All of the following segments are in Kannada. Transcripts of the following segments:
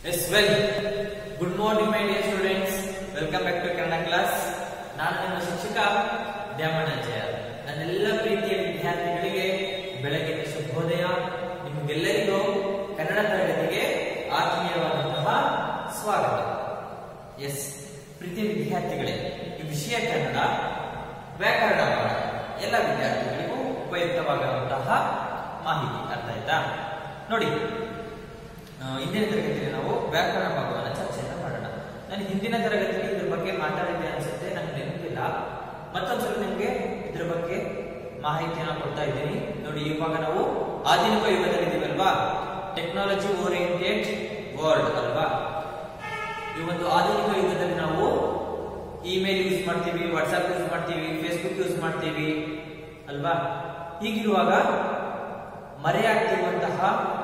S well good morning my dear students welcome back to Kannada class ನಾನು ನಿಮ್ಮ ಶಿಕ್ಷಕ ದ್ಯಾಮಣ್ಣಾಚಾರ್ಯ ನನ್ನೆಲ್ಲ ಪ್ರೀತಿಯ ವಿದ್ಯಾರ್ಥಿಗಳಿಗೆ ಬೆಳಗಿನ ಶುಭೋದಯ ನಿಮಗೆಲ್ಲರಿಗೂ ಕನ್ನಡ ತರಗತಿಗೆ ಆತ್ಮೀಯವಾದಂತಹ ಸ್ವಾಗತ ಎಸ್ ಪ್ರೀತಿಯ ವಿದ್ಯಾರ್ಥಿಗಳೇ ಈ ವಿಷಯ ಕನ್ನಡ ವ್ಯಾಕರಣ ಪಾಠ ಎಲ್ಲ ವಿದ್ಯಾರ್ಥಿಗಳಿಗೂ ಉಪಯುಕ್ತವಾಗುವಂತಹ ಮಾಹಿತಿ ಅರ್ಥ ಆಯ್ತಾ ನೋಡಿ ಆ, ಇಂದಿನ ತರಗತಿಯಲ್ಲಿ ನಾವು ವ್ಯಾಕರಣ ಭಾಗವನ್ನು ಚರ್ಚೆಯನ್ನ ಮಾಡೋಣ ನಾನು ಹಿಂದಿನ ತರಗತಿಯಲ್ಲಿ ಇದ್ರ ಬಗ್ಗೆ ಮಾತಾಡಿದ್ದೆ ಅನ್ಸುತ್ತೆ ನನಗೆ ನೆನಪಿಲ್ಲ ಮತ್ತೊಂದ್ಸಲ ನಿಮಗೆ ಇದ್ರ ಬಗ್ಗೆ ಮಾಹಿತಿಯನ್ನು ಕೊಡ್ತಾ ಇದ್ದೀನಿ ನೋಡಿ ಇವಾಗ ನಾವು ಆಧುನಿಕ ಯುಗದಲ್ಲಿ ಇದೀವಲ್ವಾ ಟೆಕ್ನಾಲಜಿ ಓರಿಯೆಂಟೆಡ್ ವರ್ಲ್ಡ್ ಅಲ್ವಾ ಈ ಒಂದು ಆಧುನಿಕ ಯುಗದಲ್ಲಿ ನಾವು ಇಮೇಲ್ ಯೂಸ್ ಮಾಡ್ತೀವಿ ವಾಟ್ಸ್ಆಪ್ ಯೂಸ್ ಮಾಡ್ತೀವಿ ಫೇಸ್ಬುಕ್ ಯೂಸ್ ಮಾಡ್ತೀವಿ ಅಲ್ವಾ ಹೀಗಿರುವಾಗ ಮರೆಯಾಗ್ತಿರುವಂತಹ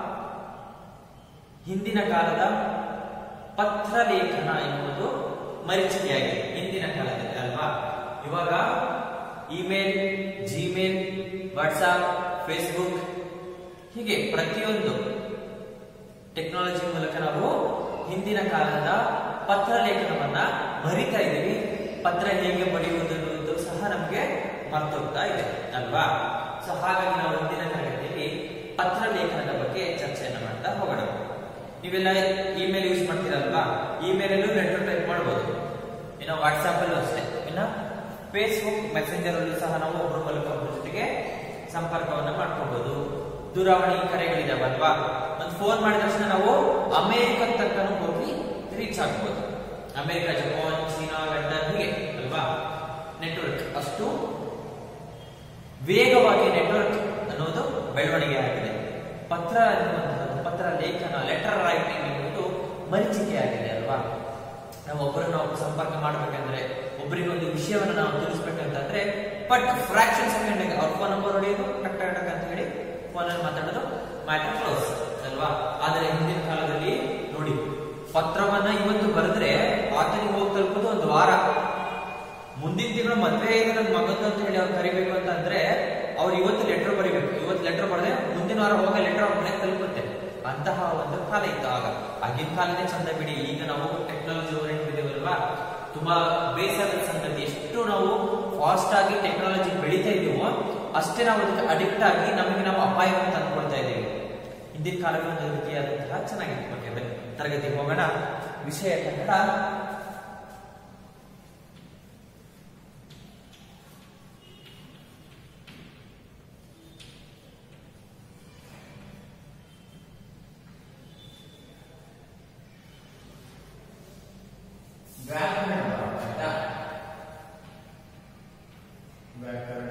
ಹಿಂದಿನ ಕಾಲದ ಪತ್ರಲೇಖನ ಎನ್ನುವುದು ಮರೀಚಿಕೆಯಾಗಿದೆ ಹಿಂದಿನ ಕಾಲದಲ್ಲಿ ಅಲ್ವಾ ಇವಾಗ ಇಮೇಲ್ ಜಿಮೇಲ್ ವಾಟ್ಸಾಪ್ ಫೇಸ್ಬುಕ್ ಹೀಗೆ ಪ್ರತಿಯೊಂದು ಟೆಕ್ನಾಲಜಿ ಮೂಲಕ ನಾವು ಹಿಂದಿನ ಕಾಲದ ಪತ್ರ ಲೇಖನವನ್ನ ಬರಿತಾ ಇದ್ದೀವಿ ಪತ್ರ ಹೇಗೆ ಬರೆಯುವುದು ಅನ್ನೋದು ಸಹ ನಮಗೆ ಮರ್ತೋಗ್ತಾ ಇದೆ ಅಲ್ವಾ ಸೊ ಹಾಗಾಗಿ ನಾವು ಹಿಂದಿನ ತರಗತಿಯಲ್ಲಿ ಪತ್ರ ಲೇಖನದ ಬಗ್ಗೆ ಚರ್ಚೆಯನ್ನು ಮಾಡ್ತಾ ಹೋಗೋಣ ನೀವೆಲ್ಲ ಇಮೇಲ್ ಯೂಸ್ ಮಾಡ್ತೀರಲ್ವಾ ಇಮೇಲ್ ಅಲ್ಲೂ ಲೆಟರ್ ಟೈಪ್ ಮಾಡಬಹುದು ಇನ್ನು ವಾಟ್ಸ್ಆಪ್ ಅಲ್ಲೂ ಅಷ್ಟೇ ಇನ್ನು ಫೇಸ್ಬುಕ್ ಮೆಸೆಂಜರ್ ಅಲ್ಲೂ ಸಹ ನಾವು ಒಬ್ಬರ ಮೂಲಕ ಒಬ್ಬರ ಜೊತೆಗೆ ಸಂಪರ್ಕವನ್ನ ಮಾಡ್ಕೋಬಹುದು ದೂರವಾಣಿ ಕರೆಗಳಿದಾವಲ್ವಾ ಒಂದು ಫೋನ್ ಮಾಡಿದ ತಕ್ಷಣ ನಾವು ಅಮೆರಿಕ ತನಕ ಹೋಗಿ ರೀಚ್ ಆಗ್ಬೋದು ಅಮೆರಿಕ ಜಪಾನ್ ಚೀನಾ ಲಂಡನ್ ಹೀಗೆ ಅಲ್ವಾ ನೆಟ್ವರ್ಕ್ ಅಷ್ಟು ವೇಗವಾಗಿ ನೆಟ್ವರ್ಕ್ ಅನ್ನೋದು ಬೆಳವಣಿಗೆ ಆಗಿದೆ ಪತ್ರ ಅನ್ನುವಂಥದ್ದು ಪತ್ರ ಲೇಖನ ಲೆಟರ್ ರೈಟಿಂಗ್ ಎನ್ನುವುದು ಮರೀಚಿಕೆ ಆಗಿದೆ ಅಲ್ವಾ ನಾವು ಒಬ್ಬರನ್ನ ಒಬ್ಬರು ಸಂಪರ್ಕ ಮಾಡ್ಬೇಕಂದ್ರೆ ಒಬ್ಬರಿಗೆ ಒಂದು ವಿಷಯವನ್ನು ನಾವು ತಿಳಿಸ್ಬೇಕಂತಂದ್ರೆ ಬಟ್ ಫ್ರಾಕ್ಷನ್ ಸೆಕೆಂಡ್ ಅವ್ರ ಫೋನ್ ನಂಬರ್ ಹೊಡೆಯೋದು ಟಕ್ ಟಕ್ ಟಕ್ ಅಂತ ಹೇಳಿ ಫೋನಲ್ಲಿ ಮಾತಾಡೋದು ಮ್ಯಾಟರ್ ಕ್ಲೋಸ್ ಅಲ್ವಾ ಆದರೆ ಹಿಂದಿನ ಕಾಲದಲ್ಲಿ ನೋಡಿ ಪತ್ರವನ್ನ ಇವತ್ತು ಬರೆದ್ರೆ ಆತನಿಗೆ ಹೋಗಿ ತಲುಪೋದು ಒಂದು ವಾರ ಮುಂದಿನ ತಿಂಗಳು ಮದ್ವೆ ಇದೆ ನನ್ನ ಮಗಂದು ಅಂತ ಹೇಳಿ ಅವ್ರು ಕರಿಬೇಕು ಅಂತ ಅಂದ್ರೆ ಅವ್ರು ಇವತ್ತು ಲೆಟರ್ ಬರೀಬೇಕು ಇವತ್ತು ಲೆಟರ್ ಬರದೆ ಮುಂದಿನ ವಾರ ಹೋಗ ಲೆಟರ್ ಅವ್ರ ಮನೆಗೆ ತಲುಪುತ್ತೆ ಅಂತಹ ಒಂದು ಕಾಲ ಇತ್ತು ಆಗ ಆಗಿನ ಕಾಲನೇ ಚಂದ ಬಿಡಿ ಈಗ ನಾವು ಟೆಕ್ನಾಲಜಿ ಓರಿಯೆಂಟ್ ಇದೇವಲ್ವಾ ತುಂಬಾ ಬೇಸರದ ಸಂಗತಿ ಎಷ್ಟು ನಾವು ಫಾಸ್ಟ್ ಆಗಿ ಟೆಕ್ನಾಲಜಿ ಬೆಳೀತಾ ಇದೀವೋ ಅಷ್ಟೇ ನಾವು ಅದಕ್ಕೆ ಅಡಿಕ್ಟ್ ಆಗಿ ನಮಗೆ ನಾವು ಅಪಾಯವನ್ನು ತಂದುಕೊಳ್ತಾ ಇದ್ದೀವಿ ಹಿಂದಿನ ಕಾಲಗಳ ಒಂದು ರೀತಿಯಾದಂತಹ ಚೆನ್ನಾಗಿದೆ ಬಗ್ಗೆ ಬನ್ನಿ ತರಗತಿಗೆ ಹೋಗೋಣ ವಿಷಯ ಕನ್ನಡ ವ್ಯಾಕರಣ ಆಯ್ತಾ ವ್ಯಾಕರಣ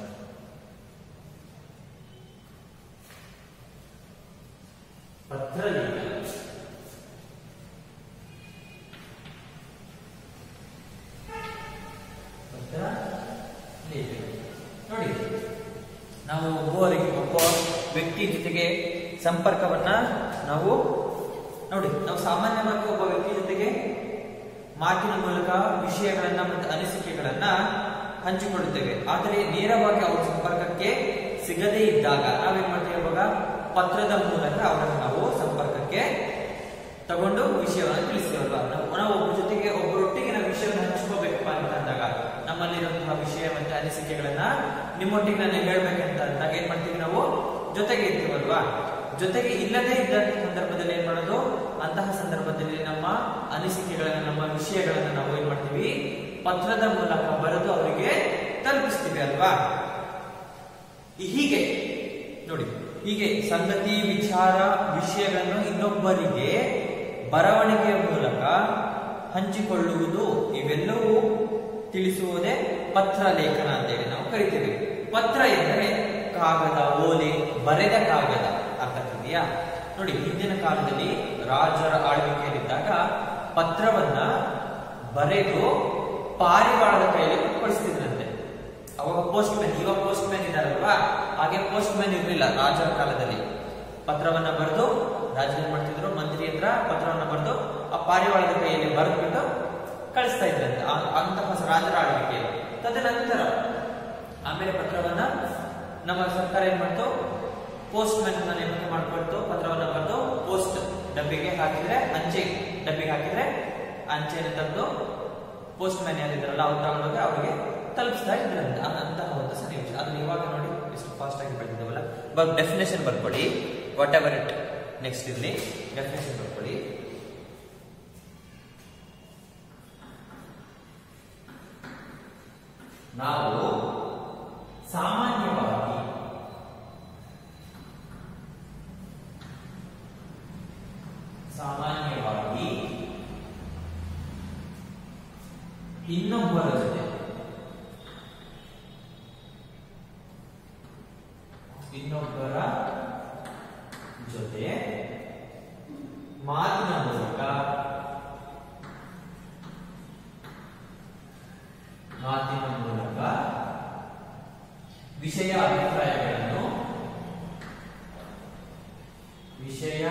ಪತ್ರ ಲೇಖನ ಪತ್ರ ಲೇಖನ ನೋಡಿ ನಾವು ಒಬ್ಬರಿಗೆ ಒಬ್ಬ ವ್ಯಕ್ತಿ ಜೊತೆಗೆ ಸಂಪರ್ಕವನ್ನ ನಾವು ನೋಡಿ ನಾವು ಸಾಮಾನ್ಯವಾಗಿ ಒಬ್ಬ ವ್ಯಕ್ತಿ ಜೊತೆಗೆ ಮಾತಿನ ಮೂಲಕ ವಿಷಯಗಳನ್ನ ಮತ್ತು ಅನಿಸಿಕೆಗಳನ್ನ ಹಂಚಿಕೊಳ್ಳುತ್ತೇವೆ ಆದರೆ ನೇರವಾಗಿ ಅವರ ಸಂಪರ್ಕಕ್ಕೆ ಸಿಗದೇ ಇದ್ದಾಗ ನಾವೇನ್ ಮಾಡ್ತೇವೆ ಇವಾಗ ಪತ್ರದ ಮೂಲಕ ಅವರನ್ನು ನಾವು ಸಂಪರ್ಕಕ್ಕೆ ತಗೊಂಡು ವಿಷಯವನ್ನು ತಿಳಿಸ್ತೇವಲ್ವಾ ನಾವು ನಾವು ಒಬ್ಬರ ಜೊತೆಗೆ ಒಬ್ಬರೊಟ್ಟಿಗೆ ನಾವು ವಿಷಯವನ್ನು ಹಂಚ್ಕೋಬೇಕಪ್ಪ ಅಂತ ಅಂದಾಗ ನಮ್ಮಲ್ಲಿರುವಂತಹ ವಿಷಯ ಮತ್ತೆ ಅನಿಸಿಕೆಗಳನ್ನ ನಿಮ್ಮೊಟ್ಟಿಗೆ ನಾನು ಹೇಳ್ಬೇಕಂತ ಅಂದಾಗ ಏನ್ ಮಾಡ್ತೀವಿ ನಾವು ಜೊತೆಗೆ ಇರ್ತೀವಲ್ವಾ ಜೊತೆಗೆ ಇಲ್ಲದೇ ಇದ್ದ ಸಂದರ್ಭದಲ್ಲಿ ಏನ್ ಮಾಡೋದು ಅಂತಹ ಸಂದರ್ಭದಲ್ಲಿ ನಮ್ಮ ಅನಿಸಿಕೆಗಳನ್ನ ನಮ್ಮ ವಿಷಯಗಳನ್ನ ನಾವು ಏನ್ ಮಾಡ್ತೀವಿ ಪತ್ರದ ಮೂಲಕ ಬರೆದು ಅವರಿಗೆ ತಲುಪಿಸ್ತೀವಿ ಅಲ್ವಾ ಹೀಗೆ ನೋಡಿ ಹೀಗೆ ಸಂಗತಿ ವಿಚಾರ ವಿಷಯಗಳನ್ನು ಇನ್ನೊಬ್ಬರಿಗೆ ಬರವಣಿಗೆಯ ಮೂಲಕ ಹಂಚಿಕೊಳ್ಳುವುದು ಇವೆಲ್ಲವೂ ತಿಳಿಸುವುದೇ ಪತ್ರ ಲೇಖನ ಅಂತೇಳಿ ನಾವು ಕರಿತೇವೆ ಪತ್ರ ಎಂದರೆ ಕಾಗದ ಓಲೆ ಬರೆದ ಕಾಗದ ಅರ್ಥ ಆಗ್ತಿದೆಯಾ ನೋಡಿ ಹಿಂದಿನ ಕಾಲದಲ್ಲಿ ರಾಜರ ಆಳ್ವಿಕೆಯಲ್ಲಿದ್ದಾಗ ಪತ್ರವನ್ನ ಬರೆದು ಪಾರಿವಾಳದ ಕೈಯಲ್ಲಿ ಕಳಿಸ್ತಿದ್ರಂತೆ ಅವಾಗ ಪೋಸ್ಟ್ ಮ್ಯಾನ್ ಇವಾಗ ಪೋಸ್ಟ್ ಮ್ಯಾನ್ ಇದಾರಲ್ವಾ ಹಾಗೆ ಪೋಸ್ಟ್ ಮ್ಯಾನ್ ಇರಲಿಲ್ಲ ರಾಜರ ಕಾಲದಲ್ಲಿ ಪತ್ರವನ್ನ ಬರೆದು ರಾಜ ಏನ್ ಮಾಡ್ತಿದ್ರು ಮಂತ್ರಿ ಹತ್ರ ಪತ್ರವನ್ನ ಬರೆದು ಆ ಪಾರಿವಾಳದ ಕೈಯಲ್ಲಿ ಬರೆದ್ಬಿಟ್ಟು ಕಳಿಸ್ತಾ ಇದ್ರಂತೆ ಆ- ಅಂತಹ ರಾಜರ ಆಳ್ವಿಕೆಯಲ್ಲಿ ತದನಂತರ ಆಮೇಲೆ ಪತ್ರವನ್ನ ನಮ್ಮ ಸರ್ಕಾರ ಏನ್ ಮಾಡ್ತು ಪೋಸ್ಟ್ ಮ್ಯಾನ್ ನೇಮಕ ಮಾಡ್ಕೊಳ್ತು ಪತ್ರವನ್ನ ಬರೆದು ಪೋಸ್ಟ್ ಡಬ್ಬಿಗೆ ಹಾಕಿದ್ರೆ ಅಂಚೆ ಡಬ್ಬಿಗೆ ಹಾಕಿದ್ರೆ ಅಂಚೆನ ತಂದು ಪೋಸ್ಟ್ ಮ್ಯಾನ್ ಯಾರಿದ್ದಾರಲ್ಲ ಅವ್ರು ತಗೊಂಡೋಗಿ ಅವರಿಗೆ ತಲುಪಿಸ್ತಾ ಇದ್ರಂತೆ ಅದ್- ಅಂತಹ ಒಂದು ಸನ್ನಿವೇಶ ಅದನ್ನ ಇವಾಗ ನೋಡಿ ಎಷ್ಟು ಫಾಸ್ಟ್ ಆಗಿ ಬರ್ತಿದ್ದಾವಲ್ಲ ಬಟ್ ಡೆಫಿನೇಷನ್ ಬರ್ಕೊಳ್ಳಿ ವಾಟ್ ಎವರ್ ಇಟ್ ನೆಕ್ಸ್ಟ್ ಇಲ್ಲಿ ಡೆಫಿನೇಷನ್ ಬರ್ಕೊಳ್ಳಿ ನಾವು ಸಾಮಾನ್ಯವಾಗಿ ಸಾಮಾನ್ಯವಾಗಿ ಇನ್ನೊಬ್ಬರ ಜೊತೆ ಇನ್ನೊಬ್ಬರ ಜೊತೆ ಮಾತಿನ ಮೂಲಕ ಮಾತಿನ ಮೂಲಕ ವಿಷಯ ಅಭಿಪ್ರಾಯಗಳನ್ನು ವಿಷಯ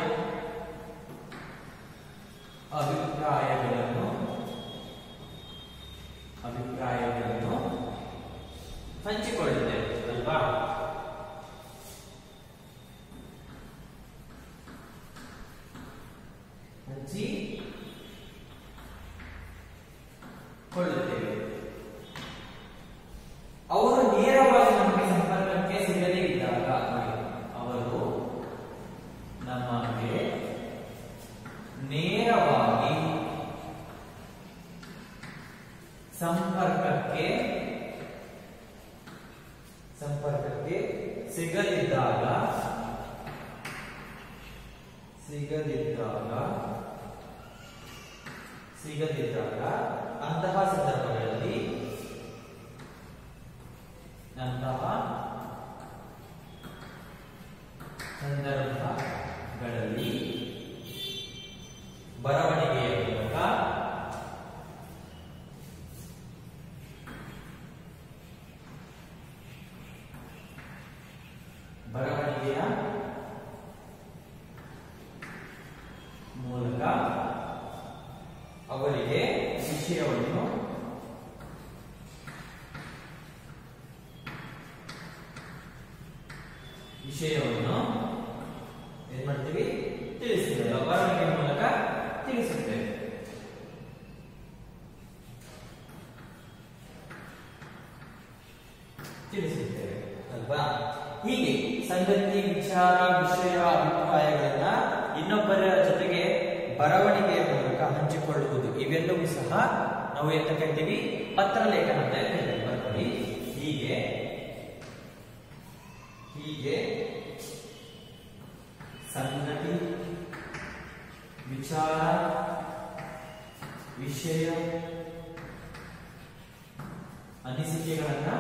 ಅಭಿಪ್ರಾಯಗಳನ್ನು ಅಭಿಪ್ರಾಯಗಳನ್ನು ಹಂಚಿಕೊಳ್ಳುತ್ತೇವೆ ಅಲ್ವಾ ಹಂಚಿ ಕೊಳ್ಳುತ್ತೇವೆ ಅವರು ನೇರವಾಗಿ ನಮಗೆ ಸಂಪರ್ಕಕ್ಕೆ ಸಿಗದೇ ಇದ್ದಾಗ ಅವರು ನಮಗೆ ನೇರವಾಗಿ ಸಂಪರ್ಕಕ್ಕೆ ಸಂಪರ್ಕಕ್ಕೆ ಸಿಗದಿದ್ದಾಗ ಸಿಗದಿದ್ದಾಗ ಸಿಗದಿದ್ದಾಗ ಅಂತಹ ಸಂದರ್ಭಗಳಲ್ಲಿ ಅಂತಹ ಸಂದರ್ಭಗಳಲ್ಲಿ ಬರವಣಿಗೆಯ ಮೂಲಕ ಬರವಣಿಗೆಯ ಮೂಲಕ ಅವರಿಗೆ ವಿಷಯವನ್ನು ವಿಷಯವನ್ನು ಏನ್ ಮಾಡ್ತೀವಿ ತಿಳಿಸ್ತೇವೆ ಬರವಣಿಗೆ ಮೂಲಕ ತಿಳಿಸುತ್ತೇವೆ ತಿಳಿಸುತ್ತೇವೆ ಅಲ್ವಾ ಹೀಗೆ ಸಂಗತಿ ವಿಚಾರ ವಿಷಯ ಅಭಿಪ್ರಾಯಗಳನ್ನ ಇನ್ನೊಬ್ಬರ ಜೊತೆಗೆ ಬರವಣಿಗೆಯ ಮೂಲಕ ಹಂಚಿಕೊಳ್ಳುವುದು ಇವೆಲ್ಲವೂ ಸಹ ನಾವು ಎಂತ ಕರಿತೀವಿ ಪತ್ರ ಲೇಖನ ಅಂತ ಹೇಳ್ತೀವಿ ಬರ್ಕೊಳ್ಳಿ ಹೀಗೆ ಹೀಗೆ ಸಂಗತಿ ವಿಚಾರ ವಿಷಯ ಅನಿಸಿಕೆಗಳನ್ನ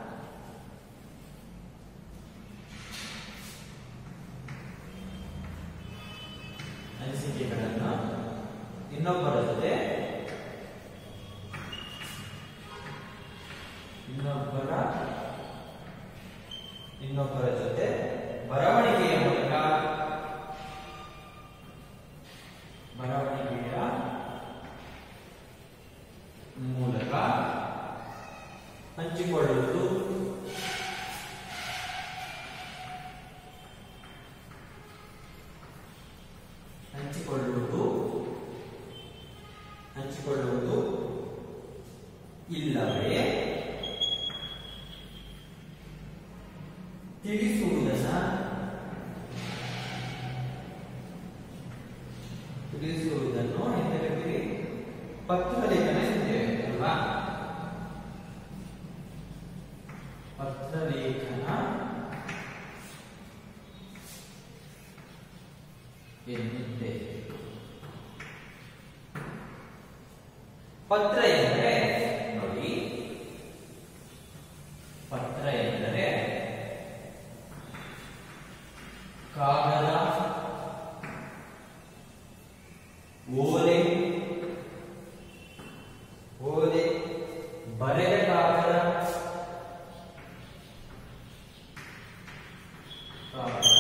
ಅನಿಸಿಕೆಗಳನ್ನ ಇನ್ನೊಬ್ಬರ ಜೊತೆ ಇನ್ನೊಬ್ಬರ ಇನ್ನೊಬ್ಬರ ಜೊತೆ ಬರವಣಿಗೆಯ ಮೂಲಕ ಬರವಣಿಗೆಯ ಮೂಲಕ ಹಂಚಿಕೊಳ್ಳುವುದು ಹಂಚಿಕೊಳ್ಳುವುದು ಹಂಚಿಕೊಳ್ಳುವುದು ಇಲ್ಲವೇ ತಿಳಿಸುವುದನ್ನ ತಿಳಿಸುವುದನ್ನು ಎಂತ ಕರಿತೀವಿ ಪತ್ರ ಲೇಖನ ಎನ್ನುತ್ತೇವೆ ಅಲ್ವಾ ಪತ್ರ ಲೇಖನ ಎನ್ನುತ್ತೇವೆ ಪತ್ರ ಎಂದರೆ ನೋಡಿ ಪತ್ರ ಎಂದರೆ ಕಾಗದ ಓಲೆ ಓಲೆ ಬರೆದ ಕಾಗದ ಕಾಗದ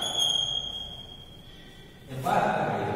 ಎಂಬ ಅರ್ಥಗಳಿವೆ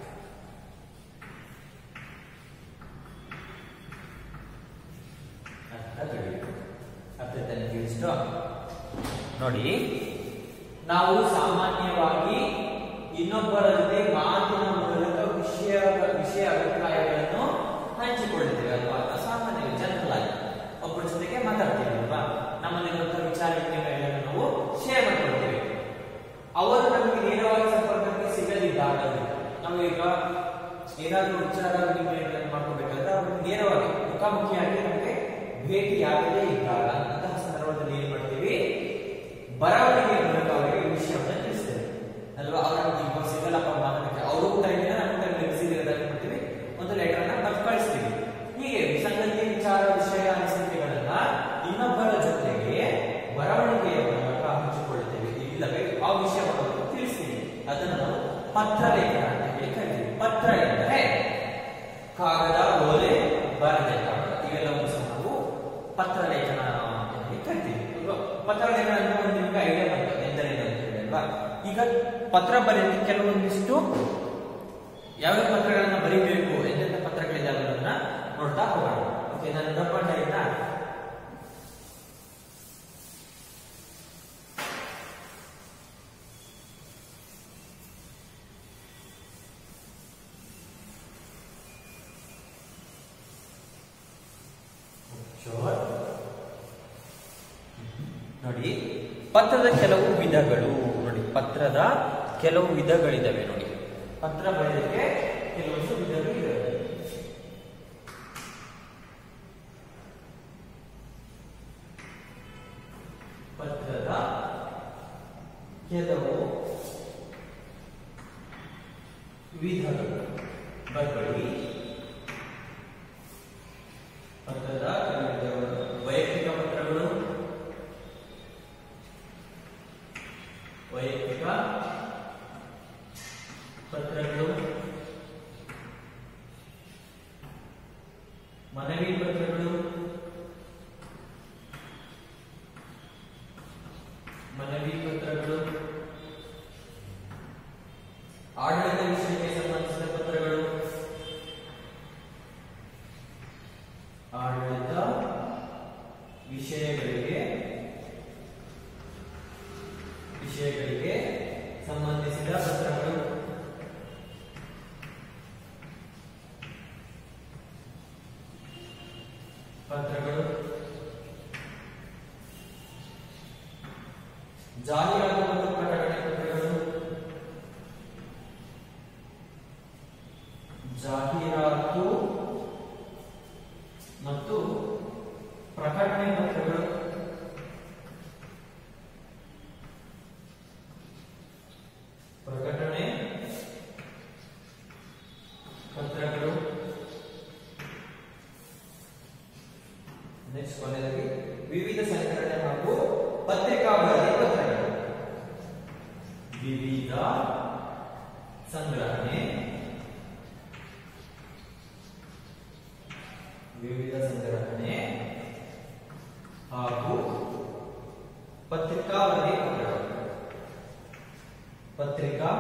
ಅರ್ಥಗಳಿವೆ ಅರ್ಥ ತನಗೆ ಇಷ್ಟು ನೋಡಿ ನಾವು ಸಾಮಾನ್ಯವಾಗಿ ಇನ್ನೊಬ್ಬರ ಜೊತೆ ಮಾತಿನ ಮೂಲಕ ವಿಷಯ ವಿಷಯ ಅಭಿಪ್ರಾಯಗಳನ್ನು ಹಂಚಿಕೊಳ್ಳುತ್ತೇವೆ ಅಲ್ವಾ ಸಾಮಾನ್ಯ ಜನರಲ್ ಆಗಿ ಒಬ್ಬರ ಜೊತೆಗೆ ಮಾತಾಡ್ತೀವಿ ಅಲ್ವಾ ನಮ್ಮಲ್ಲಿರುವಂತಹ ವಿಚಾರ ವಿನಿಮಯಗಳನ್ನು ನಾವು ಶೇರ್ ಮಾಡ್ಕೊಳ್ತೇವೆ ಅವರು ನಮಗೆ ನೇರವಾಗಿ ಸಂಪರ್ಕಕ್ಕೆ ಸಿಗದಿದ್ದಾಗ ನಾವು ಈಗ ಏನಾದರೂ ವಿಚಾರ ವಿನಿಮಯಗಳನ್ನು ಮಾಡ್ಕೋಬೇಕಾದ್ರೆ ಅವರು ನೇರವಾಗಿ ಮುಖಾಮುಖಿಯಾಗಿ ನಮಗೆ ಭೇಟಿಯಾಗದೇ ಇದ್ದಾಗ ಅಂತಹ ಸಂದರ್ಭದಲ್ಲಿ ಏನ್ ಮಾಡ್ತೀವಿ ಬರವಣಿಗೆ ಮೂಲಕ ಅವರಿಗೆ ವಿಷಯವನ್ನು ತಿಳಿಸ್ತೇವೆ ಅಲ್ವಾ ಅವರ ಈಗ ಸಿಗಲ್ಲಪ್ಪ ಮಾತಾಡಕ್ಕೆ ಅವರು ಟೈಮಿನ ನಮ್ಮ ಟೈಮ್ ಬಿಸಿಲಿರೋದಾಗ ಮಾಡ್ತೀವಿ ಒಂದು ಲೆಟರ್ ಅನ್ನ ಬರೆದು ಕಳಿಸ್ತೀವಿ ಹೀಗೆ ಸಂಗತಿ ವಿಚಾರ ವಿಷಯ ಅನಿಸಿಕೆಗಳನ್ನ ಇನ್ನೊಬ್ಬರ ಜೊತೆಗೆ ಬರವಣಿಗೆಯ ಮೂಲಕ ಹಂಚಿಕೊಳ್ಳುತ್ತೇವೆ ಇಲ್ಲವೇ ಆ ವಿಷಯವನ್ನು ತಿಳಿಸ್ತೀವಿ ಅದನ್ನು ನಾವು ಪತ್ರ ಲೇಖನ ಅಂತ ಹೇಳಿ ಕರಿತೀವಿ ಪತ್ರ ಎಂದರೆ ಕಾಗದ ಓಲೆ ಬರದೆ ಕಾಗದ ಇವೆಲ್ಲವನ್ನು ಸಹ ನಾವು ಪತ್ರ ಲೇಖನ ಅಂತ ಹೇಳಿ ಕರಿತೀವಿ ಈಗ ಪತ್ರ ಲೇಖನ ಅಂದ್ರೆ ಒಂದು ನಿಮ್ಗೆ ಐಡಿಯಾ ಬಂತು ಎಂದರೇನು ಅಂತ ಹೇಳಿ ಅಲ್ವಾ ಈಗ ಪತ್ರ ಬರೆಯಲಿಕ್ಕೆ ಕೆಲವೊಂದಿಷ್ಟು ಯಾವ್ಯಾವ ಪತ್ರಗಳನ್ನ ಬರೀಬೇಕು ಎಂತೆಂತ ಪತ್ರಗಳಿದಾವೆ ಅನ್ನೋದನ್ನ ನೋಡ್ತಾ ಹೋಗೋಣ ಓಕೆ ನಾನು ಬರ್ಕೊಂಡ ಆಯ್ತಾ Sure. ನೋಡಿ ಪತ್ರದ ಕೆಲವು ವಿಧಗಳು ನೋಡಿ ಪತ್ರದ ಕೆಲವು ವಿಧಗಳಿದಾವೆ ನೋಡಿ ಪತ್ರ ಬರೆಯಲಿಕ್ಕೆ ಕೆಲವೊಂದು ವಿಧಗಳು ಇದಾವೆ ಪತ್ರದ ಕೆಲವು ವಿಧಗಳು ಬರ್ಕೊಳ್ಳಿ ಪತ್ರದ ಕೆಲವು ವಿಧಗಳು ವೈಯಕ್ತಿಕ ಪತ್ರಗಳು ವೈಯಕ್ತಿಕ ಪತ್ರಗಳು ಮನವಿ ಪತ್ರಗಳು ಮನವಿ ಪತ್ರಗಳು ಆಡಳಿತ ವಿಷಯಕ್ಕೆ ಸಂಬಂಧಿಸಿದ ಪತ್ರಗಳು ಆಡಳಿತ ವಿಷಯಗಳಿಗೆ ವಿಷಯಗಳಿಗೆ ಸಂಬಂಧಿಸಿದ ಪತ್ರಗಳು ಪತ್ರಗಳು ಜಾಹೀರಾತು ಮತ್ತು ಪ್ರಕಟಣೆ ಪತ್ರಗಳು ಜಾಹೀರಾತು ಮತ್ತು ಪ್ರಕಟಣೆ ಪತ್ರಗಳು ಪ್ರಕಟಣೆ ಪತ್ರಗಳು ನೆಕ್ಸ್ಟ್ ಕೊನೆಯದಾಗಿ ವಿವಿಧ ಸಂಘಟನೆ ಹಾಗೂ ಪತ್ರಿಕಾ ವರದಿ ಪತ್ರಗಳು ವಿವಿಧ ಸಂಗ್ರಹಣೆ ವಿವಿಧ ಸಂಗ್ರಹಣೆ ಹಾಗೂ ಪತ್ರಿಕಾ ವರದಿ ಪತ್ರಗಳು ಪತ್ರಿಕಾ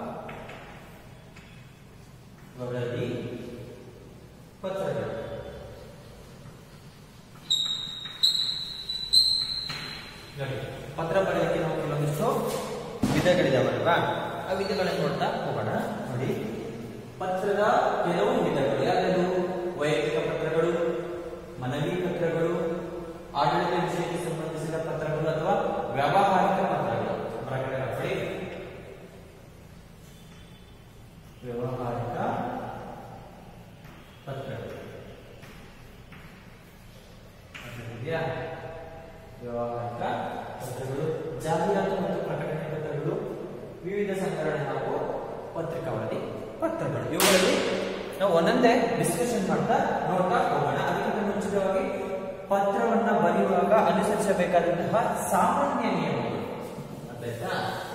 ವರದಿ ಪತ್ರಗಳು ನೋಡಿ ಪತ್ರ ಬರೆಯಲಿಕ್ಕೆ ನಾವು ಕೆಲವೊಂದಿಷ್ಟು ವಿಧಗಳಿದಾವಲ್ವಾ ಆ ವಿಧಗಳನ್ನು ನೋಡ್ತಾ ಹೋಗೋಣ ನೋಡಿ ಪತ್ರದ ಕೆಲವು ವಿಧಗಳು ಯಾವ್ದು ವೈಯಕ್ತಿಕ ಪತ್ರಗಳು ಮನವಿ ಪತ್ರಗಳು ಆಡಳಿತ ವಿಷಯಕ್ಕೆ ಸಂಬಂಧಿಸಿದ ಪತ್ರಗಳು ಅಥವಾ ವ್ಯಾವಹಾರಿಕ ಪತ್ರಗಳು ಬ್ರಾಕೆಟ್ ಹಾಕೊಳ್ಳಿ ವ್ಯಾವಹಾರಿಕ ಪತ್ರಗಳು ಅರ್ಥಾಗಿದೆಯಾ ವ್ಯಾವಹಾರಿಕ ಪತ್ರಗಳು ಜಾಹೀರಾತು ಮತ್ತು ಪ್ರಕಟಣೆ ಪತ್ರಗಳು ವಿವಿಧ ಸಂಗ್ರಹಣೆ ಹಾಗೂ ಪತ್ರಿಕಾ ವರದಿ ಪತ್ರಗಳು ಇವುಗಳಲ್ಲಿ ನಾವು ಒಂದೊಂದೇ ಡಿಸ್ಕಷನ್ ಮಾಡ್ತಾ ನೋಡ್ತಾ ಹೋಗೋಣ ಅದಕ್ಕಿಂತ ಮುಂಚಿತವಾಗಿ ಪತ್ರವನ್ನ ಬರೆಯುವಾಗ ಅನುಸರಿಸಬೇಕಾದಂತಹ ಸಾಮಾನ್ಯ ನಿಯಮಗಳು ಅರ್ಥಾಯ್ತಾ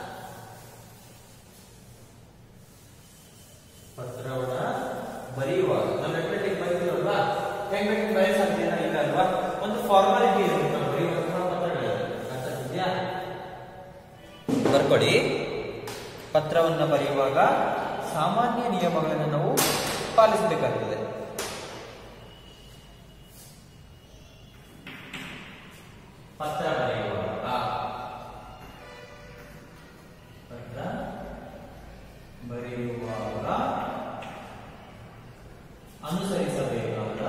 ಪತ್ರವನ್ನ ಬರೆಯುವಾಗ ನಾವು ಲೆಟ್ಮೆಂಟಿಗೆ ಬರೀತೀವಲ್ವಾ ಹೆಂಗ್ ಬೇಕು ಬರೆಯ ಸಾಧ್ಯನ ಇಲ್ಲ ಅಲ್ವಾ ಒಂದು ಫಾರ್ಮಾಲಿಟಿ ಇರುತ್ತೆ ನಾವು ಬರೆಯುವಂತಹ ಪತ್ರಗಳಲ್ಲಿ ಅರ್ಥ ಆಗ್ತಿದ್ಯಾ ಬರ್ಕೊಳ್ಳಿ ಪತ್ರವನ್ನ ಬರೆಯುವಾಗ ಸಾಮಾನ್ಯ ನಿಯಮಗಳನ್ನು ನಾವು ಪಾಲಿಸಬೇಕಾಗುತ್ತದೆ ಪತ್ರ ಬರೆಯುವಾಗ ಪತ್ರ ಬರೆಯುವಾಗ ಅನುಸರಿಸಬೇಕಾದ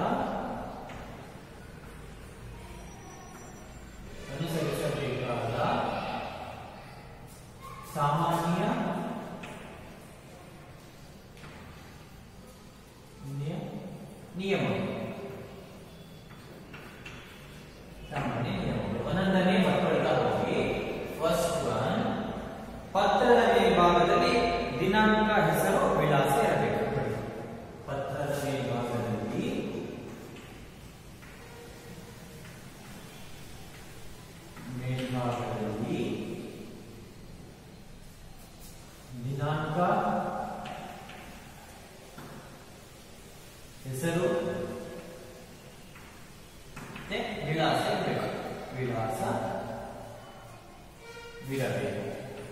ಅನುಸರಿಸಬೇಕಾದ ಸಾಮಾನ್ಯ ನಿಯ- ನಿಯಮಗಳು ಸಾಮಾನ್ಯ ನಿಯಮಗಳು ಒಂದೊಂದನೇ ಬರ್ಕೊಳ್ತಾ ಹೋಗಿ ಫಸ್ಟ್ ಒನ್ ಪತ್ರದ ಮೇಲ್ಭಾಗದಲ್ಲಿ ದಿನಾಂಕ ಹೆಸರು ವಿಳಾಸ ಇರಬೇಕು ನೋಡಿ. ಪತ್ರದ ಮೇಲ್ಭಾಗದಲ್ಲಿ ಮೇಲ್ಭಾಗದಲ್ಲಿ ದಿನಾಂಕ ಹೆಸರು ಮತ್ತೆ ವಿಳಾಸ ಇರಬೇಕು ವಿಳಾಸ ವಿರಬೇಕು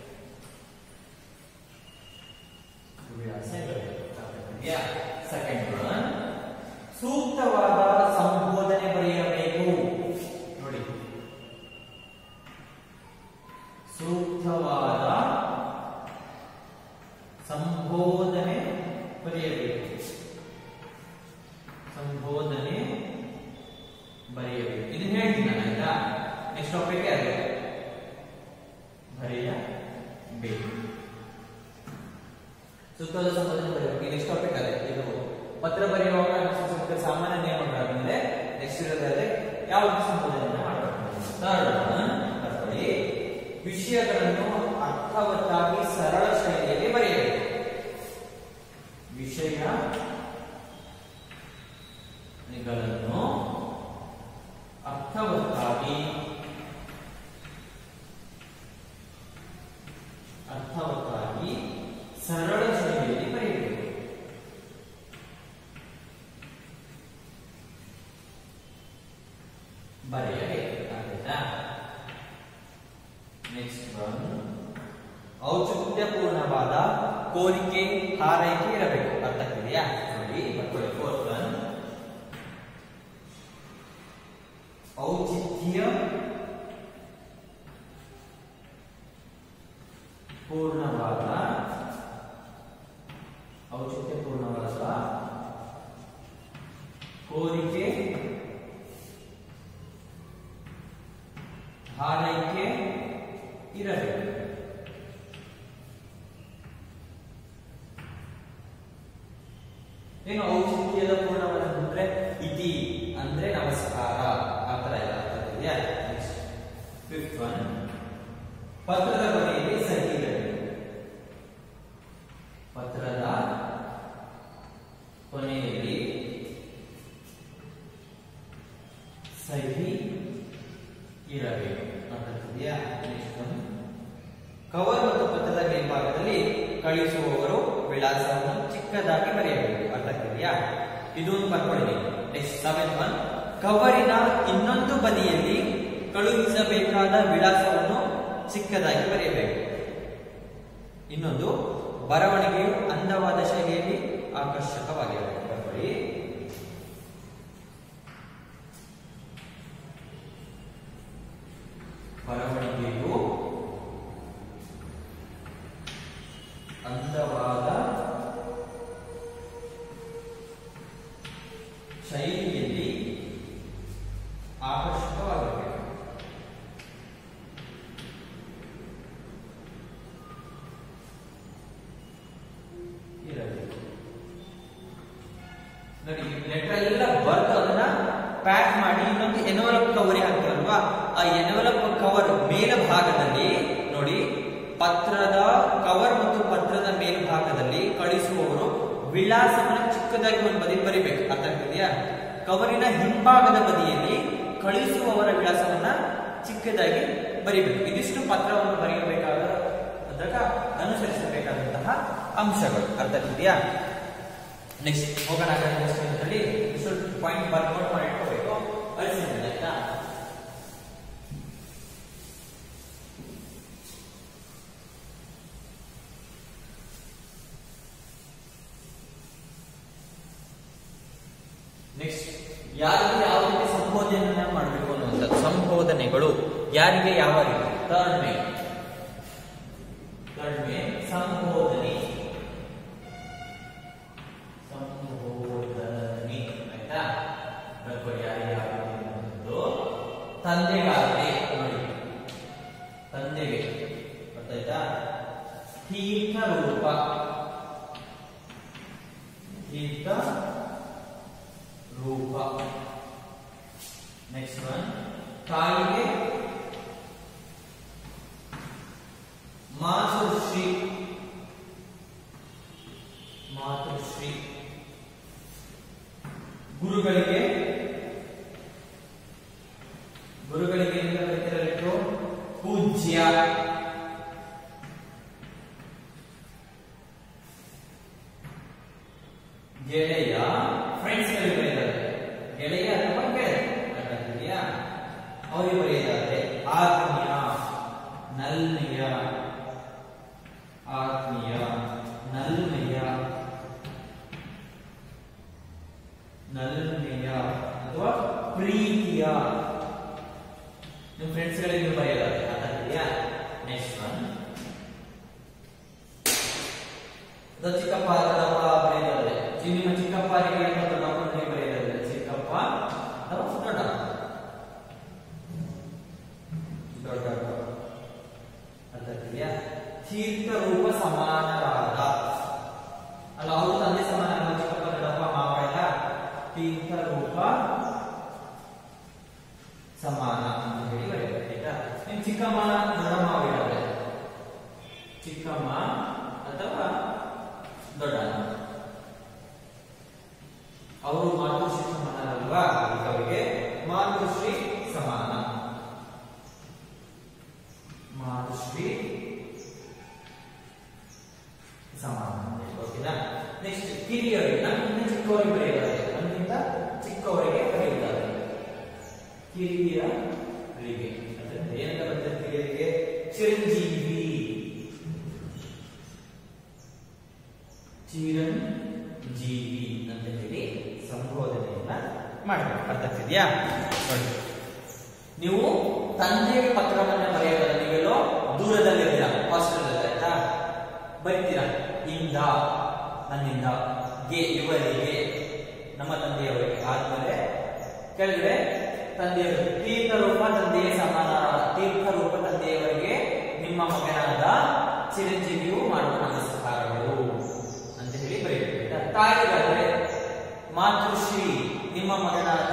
ವಿಳಾಸ ಇರಬೇಕು ಸೆಕೆಂಡ್ ಒನ್ ಸೂಕ್ತವಾದ ಸಂಬೋಧನೆ ಬರೆಯಬೇಕು ನೋಡಿ ಸೂಕ್ತವಾದ ಸಂಬೋಧನೆ ಬರೆಯಬೇಕು ಸಂಬೋಧನೆ ಬರೆಯಬೇಕು ಇದನ್ನ ಹೇಳ್ತೀನಿ ನಾನು ಆಯ್ತಾ ನೆಕ್ಸ್ಟ್ ಟಾಪಿಕ್ ಅದೇ ಬರೆಯಬೇಕು ಸೂಕ್ತವಾದ ಸಂಬೋಧನೆ ಬರೆಯಬೇಕು ಇದು ನೆಕ್ಸ್ಟ್ ಟಾಪಿಕ್ ಅದೇ ಇದು ಪತ್ರ ಬರೆಯುವಾಗ ಅನುಸರಿಸಬೇಕಾದ ಸಾಮಾನ್ಯ ನಿಯಮಗಳಾದ್ಮೇಲೆ ನೆಕ್ಸ್ಟ್ ಇರೋದಾದ್ರೆ ಯಾವ ರೀತಿ ಸಂಬೋಧನೆಯನ್ನ ಮಾಡಬೇಕು ಥರ್ಡ್ ಬರ್ಕೊಳ್ಳಿ ವಿಷಯಗಳನ್ನು ಅರ್ಥವತ್ತಾಗಿ ಸರಳ ಶೈಲಿಯಲ್ಲಿ ಬರೆಯಬೇಕು ವಿಷಯಗಳನ್ನು ಅರ್ಥವತ್ತಾಗಿ ಅರ್ಥವತ್ತಾಗಿ ಸರಳ ಶೈಲಿಯಲ್ಲಿ ಬರೆಯಬೇಕು ಬರೆಯಬೇಕು ಆಯ್ತಾ ನೆಕ್ಸ್ಟ್ ಒನ್ ಔಚಿತ್ಯಪೂರ್ಣವಾದ ಕೋರಿಕೆ ಹಾರೈಕೆ ಇರಬೇಕು ಅರ್ಥಕ್ಕಿದೆಯಾ ನೋಡಿ ಬರ್ಕೊಳ್ಳಿ ಫೋರ್ತ್ ಒನ್ ಔಚಿತ್ಯ ಪೂರ್ಣವಾದ ಔಚಿತ್ಯಪೂರ್ಣವಾದ ಕೋರಿಕೆ ಹಾರೈಕೆ ಇರಬೇಕು ಏನು ಔಚಿತ್ಯದ ಪೂರ್ಣವಾದ ಅಂದ್ರೆ ಇತಿ ಅಂದ್ರೆ ನಮಸ್ಕಾರ ಆ ತರ ಎಲ್ಲ ಅರ್ಥವಿದೆಯಾ ನೆಕ್ಸ್ಟ್ ಫಿಫ್ತ್ ಒನ್ ಪತ್ರದ ಕೊನೆಯಲ್ಲಿ ಸಹಿ ಇರಬೇಕು ಪತ್ರದ ಕೊನೆಯಲ್ಲಿ ಸಹಿ ಇರಬೇಕು ಅರ್ಥವಿದೆಯಾ ನೆಕ್ಸ್ಟ್ ಒನ್ ಕವರ್ ಮತ್ತು ಪತ್ರದ ಮೇಲ್ಭಾಗದಲ್ಲಿ ಕಳುಹಿಸುವವರು ವಿಳಾಸವನ್ನು ಚಿಕ್ಕದಾಗಿ ಬರೆಯಬೇಕು ಅರ್ಥಕ್ಕಿದೆಯಾ ಇದು ಒಂದು ಬರ್ಕೊಳ್ಳಿ ನೆಕ್ಸ್ಟ್ ಸೆವೆಂತ್ ಒನ್ ಕವರಿನ ಇನ್ನೊಂದು ಬದಿಯಲ್ಲಿ ಕಳುಹಿಸಬೇಕಾದ ವಿಳಾಸವನ್ನು ಚಿಕ್ಕದಾಗಿ ಬರೆಯಬೇಕು ಇನ್ನೊಂದು ಬರವಣಿಗೆಯು ಅಂದವಾದ ಶೈಲಿಯಲ್ಲಿ ಆಕರ್ಷಕವಾಗಿರಬೇಕು ಬರ್ಕೊಳ್ಳಿ ಬರವಣಿಗೆಯು ಅಂದವಾದ ಶೈಲಿಯಲ್ಲಿ ಆಕರ್ಷಕವಾಗಿರಬೇಕು ಇರಬೇಕು ನೋಡಿ ಲೆಟರ್ ಎಲ್ಲ ಬರ್ದು ಅದನ್ನ ಪ್ಯಾಕ್ ಮಾಡಿ ಇನ್ನೊಂದು ಎನ್ವಲಪ್ ಕವರಿಗೆ ಹಾಕ್ತಾರಲ್ವಾ ಆ ಎನ್ವಲಪ್ ಕವರ್ ಮೇಲ್ಭಾಗದಲ್ಲಿ ನೋಡಿ ಪತ್ರದ ಕವರ್ ಮತ್ತು ಪತ್ರದ ಮೇಲ್ಭಾಗದಲ್ಲಿ ಕಳಿಸುವವರು ವಿಳಾಸವನ್ನು ಚಿಕ್ಕದಾಗಿ ಒಂದು ಬದಿ ಬರಿಬೇಕು ಅರ್ಥ ಆಗ್ತಿದೆಯಾ ಕವರಿನ ಹಿಂಭಾಗದ ಬದಿಯಲ್ಲಿ ಕಳಿಸುವವರ ವಿಳಾಸವನ್ನ ಚಿಕ್ಕದಾಗಿ ಬರಿಬೇಕು ಇದಿಷ್ಟು ಪತ್ರವನ್ನು ಬರೆಯಬೇಕಾದ ಅದಕ್ಕ ಅನುಸರಿಸಬೇಕಾದಂತಹ ಅಂಶಗಳು ಅರ್ಥ ಆಗ್ತಿದೆಯಾ ನೆಕ್ಸ್ಟ್ ಹೋಗೋಣ ನೆಕ್ಸ್ಟ್ ಹಂತದಲ್ಲಿ ಇಷ್ಟು ಪಾಯಿಂಟ್ ಬರ್ಕೊಂಡು ಮಾಡಿ ಇಟ್ಕೋಬೇಕು ಅಳಿಸಿದ್ರೆ ಆಯ್ತಾ ನೆಕ್ಸ್ಟ್ ಯಾರಿಗೆ ಯಾವ ರೀತಿ ಸಂಬೋಧನೆಯನ್ನ ಮಾಡಬೇಕು ಅನ್ನುವಂಥದ್ದು ಸಂಬೋಧನೆಗಳು ಯಾರಿಗೆ ಯಾವ ರೀತಿ ಥರ್ಡ್ ಮೇ ಥರ್ಡ್ ಮೇ ಸಂಬೋಧನೆ ತೀರ್ಥ ರೂಪ ತೀರ್ಥ ರೂಪ ನೆಕ್ಸ್ಟ್ ಒನ್ ತಾಯಿಗೆ ಮಾತೃಶ್ರೀ ಮಾತೃಶ್ರೀ ಗುರುಗಳಿಗೆ ಗುರುಗಳಿಗೆ ಎಂತ ಕರೀತಿರಲಿಟ್ಟು ಪೂಜ್ಯ ಗೆಳೆಯ ಫ್ರೆಂಡ್ಸ್ ಗಳಿಗೆ ಬರೆಯಲಾರೆ ಗೆಳೆಯ ಅಥವಾ ಗೆಳೆಯ ಅರ್ಥಾಗಿದೆಯಾ ಅವರಿಗೆ ಬರೆಯಲಾರೆ ಆತ್ಮೀಯ ನಲ್ಮೆಯ ಆತ್ಮೀಯ ನಲ್ಮೆಯ ನಲ್ಮೆಯ ಅಥವಾ ಪ್ರೀತಿಯ ನಿಮ್ಮ ಫ್ರೆಂಡ್ಸ್ ಗಳಿಗೆ ಬರೆಯಲಾರೆ ಅರ್ಥಾಗಿದೆಯಾ ನೆಕ್ಸ್ಟ್ ಒನ್ ಅದು ಚಿಕ್ಕಪ್ಪ ದೊಡ್ಡಪ್ಪ ಬರೆಯಲಾರೆ ಚಿ- ನಿಮ್ಮ ಚಿಕ್ಕಪ್ಪರಿಗೆ ಅಥವಾ ದೊಡ್ಡಪ್ಪನಿಗೆ ಬರೆಯಲಾರೆ ಚಿಕ್ಕಪ್ಪ ಅಥವಾ ದೊಡ್ಡಪ್ಪ ದೊಡ್ಡಪ್ಪ ಅರ್ಥಾಗಿದೆಯಾ ತೀರ್ಥ ರೂಪ ಸಮಾನರಾದ ಅಲ್ಲ ಅವರು ತಂದೆ ಸಮಾನ ಅಲ್ಲ, ಚಿಕ್ಕಪ್ಪ ದೊಡ್ಡಪ್ಪ ಮಾವ ಎಲ್ಲ ತೀರ್ಥ ರೂಪ ಸಮಾನ ಅಂತ ಹೇಳಿ ಬರೆಯಬೇಕು ಆಯ್ತಾ ಇನ್ನು ಚಿಕ್ಕಮ್ಮ ದೊಡ್ಡಮ್ಮ ಇಡವೆ ಚಿಕ್ಕಮ್ಮ ಅಥವಾ ದೊಡ್ಡಮ್ಮ ಅವರು ಮಾತೃಶ್ರೀ ಸಮಾನರಲ್ವಾ ಅದಕ್ಕೆ ಅವರಿಗೆ ಮಾತೃಶ್ರೀ ಸಮಾನ ಮಾತೃಶ್ರೀ ಸಮಾನ ಓಕೆನಾ ನೆಕ್ಸ್ಟ್ ಕಿರಿಯರಿಗೆ ನಮ್ಗಿಂತ ಚಿಕ್ಕವರಿಗೆ ಬರೆಯಲಾರೆ ನಮ್ಗಿಂತ ಚಿಕ್ಕವರಿಗೆ ಬರೆಯುತ್ತಾರೆ ಕಿರಿಯರಿಗೆ ಅಂದ್ರೆ ಏನಂತ ಬರ್ತದೆ ಕಿರಿಯರಿಗೆ ಚಿರಂಜೀವಿ ಚಿರಂಜೀವಿ ಅಂತ ಹೇಳಿ ಸಂಬೋಧನೆಯನ್ನ ಮಾಡಬೇಕು ಅರ್ಥ ಆಗ್ತಿದ್ಯಾ ನೋಡಿ ನೀವು ತಂದೆಗೆ ಪತ್ರವನ್ನ ಬರೆಯೋದಲ್ಲ ನೀವೆಲ್ಲೋ ದೂರದಲ್ಲಿದ್ದೀರಾ ಹಾಸ್ಟೆಲ್ ಆಯ್ತಾ ಬರೀತೀರಾ ಇಂದ ನನ್ನಿಂದ ಗೆ ಇವರಿಗೆ ನಮ್ಮ ತಂದೆಯವರಿಗೆ ಆದ್ಮೇಲೆ ಕೆಳಗಡೆ ತಂದೆಯವರು ತೀರ್ಥ ರೂಪ ತಂದೆಯ ಸಮಾನ ತೀರ್ಥ ರೂಪ ತಂದೆಯವರಿಗೆ ನಿಮ್ಮ ಮಗನಾದ ಚಿರಂಜೀವಿಯು ಮಾಡುವ ನಮಸ್ಕಾರಗಳು ಅಂತ ಹೇಳಿ ಬರೆಯಬೇಕು ತಾಯಿಗಾದ್ರೆ ಮಾತೃಶ್ರೀ ನಿಮ್ಮ ಮಗನಾದ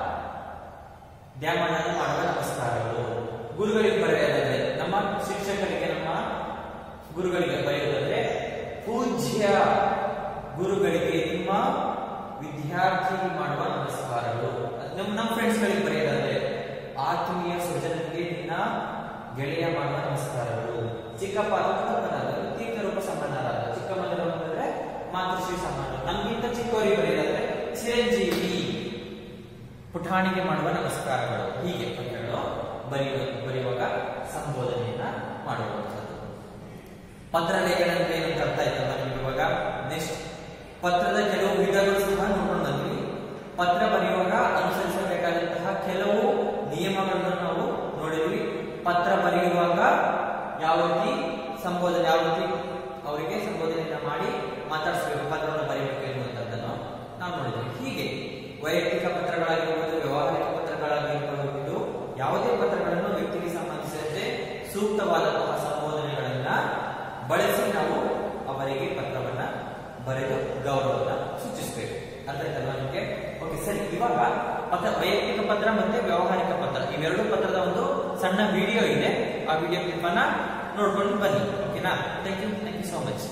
ದ್ಯಾಮಣ್ಣನ ಮಾಡುವ ನಮಸ್ಕಾರಗಳು ಗುರುಗಳಿಗೆ ಬರೆಯೋದಾದ್ರೆ ನಮ್ಮ ಶಿಕ್ಷಕರಿಗೆ ನಮ್ಮ ಗುರುಗಳಿಗೆ ಬರೆಯೋದಾದ್ರೆ ಪೂಜ್ಯ ಗುರುಗಳಿಗೆ ನಿಮ್ಮ ವಿದ್ಯಾರ್ಥಿ ಮಾಡುವ ನಮಸ್ಕಾರಗಳು ನಮ್ಮ ನಮ್ಮ ಫ್ರೆಂಡ್ಸ್ ಗಳಿಗೆ ಬರೆಯೋದಾದ್ರೆ ಆತ್ಮೀಯ ಸ್ವಜನರಿಗೆ ನಿನ್ನ ಗೆಳೆಯ ಮಾಡುವ ನಮಸ್ಕಾರಗಳು ಚಿಕ್ಕಪ್ಪ ತಪ್ಪನಾದರು ತೀರ್ಥ ರೂಪ ಸಮಾನರಾದ ಚಿಕ್ಕಮ್ಮನವರು ಅಂತಂದ್ರೆ ಮಾತೃಶ್ರೀ ಸಮಾನ ನಮ್ಗಿಂತ ಚಿಕ್ಕವರಿಗೆ ಬರೆಯೋದಾದ್ರೆ ಚಿರಂಜೀವಿ ಪುಟಾಣಿಗೆ ಮಾಡುವ ನಮಸ್ಕಾರಗಳು ಹೀಗೆ ಪತ್ರಗಳು ಬರೆಯುವ ಬರೆಯುವಾಗ ಸಂಬೋಧನೆಯನ್ನ ಮಾಡುವಂಥದ್ದು ಪತ್ರ ಲೇಖನ ಅಂದ್ರೆ ಏನಂತ ಅರ್ಥ ಆಯ್ತಲ್ಲ ನಿಮ್ಗೆ ಇವಾಗ ನೆಕ್ಸ್ಟ್ ಪತ್ರದ ಕೆಲವು ವಿಧಗಳು ಸಹ ನೋಡ್ಕೊಂಡು ಬಂದ್ವಿ ಪತ್ರ ಬರೆಯುವಾಗ ಅನುಸರಿಸಬೇಕಾದಂತಹ ಕೆಲವು ನಿಯಮಗಳನ್ನು ನಾವು ನೋಡಿದ್ವಿ ಪತ್ರ ಬರೆಯುವಾಗ ಯಾವ ರೀತಿ ಸಂಬೋಧನೆ ಯಾವ ರೀತಿ ಅವರಿಗೆ ಸಂಬೋಧನೆಯನ್ನ ಮಾಡಿ ಮಾತಾಡಿಸಬೇಕು ಪತ್ರವನ್ನು ಬರೆಯಬೇಕು ಎನ್ನುವಂಥದ್ದನ್ನು ನಾವು ನೋಡಿದ್ವಿ ಹೀಗೆ ವೈಯಕ್ತಿಕ ಪತ್ರಗಳಾಗಿರ್ಬೋದು ವ್ಯವಹಾರಿಕ ಪತ್ರಗಳಾಗಿರ್ಬೋದು ಯಾವುದೇ ಪತ್ರಗಳನ್ನು ವ್ಯಕ್ತಿಗೆ ಸಂಬಂಧಿಸಿದಂತೆ ಸೂಕ್ತವಾದಂತಹ ಸಂಬೋಧನೆಗಳನ್ನ ಬಳಸಿ ನಾವು ಅವರಿಗೆ ಪತ್ರವನ್ನ ಬರೆದು ಗೌರವವನ್ನ ಸೂಚಿಸಬೇಕು ಅರ್ಥ ಆಯ್ತಲ್ವಾ ನಿಮಗೆ ಓಕೆ ಸರಿ ಇವಾಗ ಪತ್ರ ವೈಯಕ್ತಿಕ ಪತ್ರ ಮತ್ತೆ ವ್ಯವಹಾರಿಕ ಪತ್ರ ಇವೆರಡು ಪತ್ರದ ಒಂದು ಸಣ್ಣ ವಿಡಿಯೋ ಇದೆ ಆ ವಿಡಿಯೋ ಕ್ಲಿಪ್ ಅನ್ನ ನೋಡ್ಕೊಂಡು ಬನ್ನಿ ಓಕೆನಾ thank you thank you so much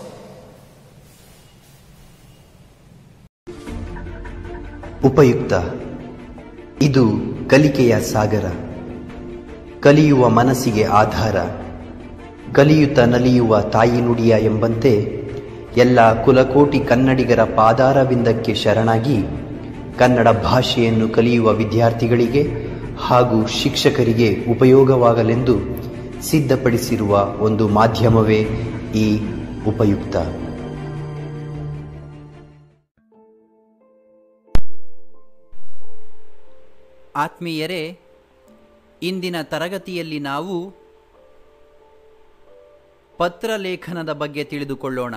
ಉಪಯುಕ್ತ ಇದು ಕಲಿಕೆಯ ಸಾಗರ ಕಲಿಯುವ ಮನಸ್ಸಿಗೆ ಆಧಾರ ಕಲಿಯುತ್ತ ನಲಿಯುವ ತಾಯಿ ನುಡಿಯ ಎಂಬಂತೆ ಎಲ್ಲ ಕುಲಕೋಟಿ ಕನ್ನಡಿಗರ ಪಾದಾರವಿಂದಕ್ಕೆ ಶರಣಾಗಿ ಕನ್ನಡ ಭಾಷೆಯನ್ನು ಕಲಿಯುವ ವಿದ್ಯಾರ್ಥಿಗಳಿಗೆ ಹಾಗೂ ಶಿಕ್ಷಕರಿಗೆ ಉಪಯೋಗವಾಗಲೆಂದು ಸಿದ್ಧಪಡಿಸಿರುವ ಒಂದು ಮಾಧ್ಯಮವೇ ಈ ಉಪಯುಕ್ತ ಆತ್ಮೀಯರೇ ಇಂದಿನ ತರಗತಿಯಲ್ಲಿ ನಾವು ಪತ್ರಲೇಖನದ ಬಗ್ಗೆ ತಿಳಿದುಕೊಳ್ಳೋಣ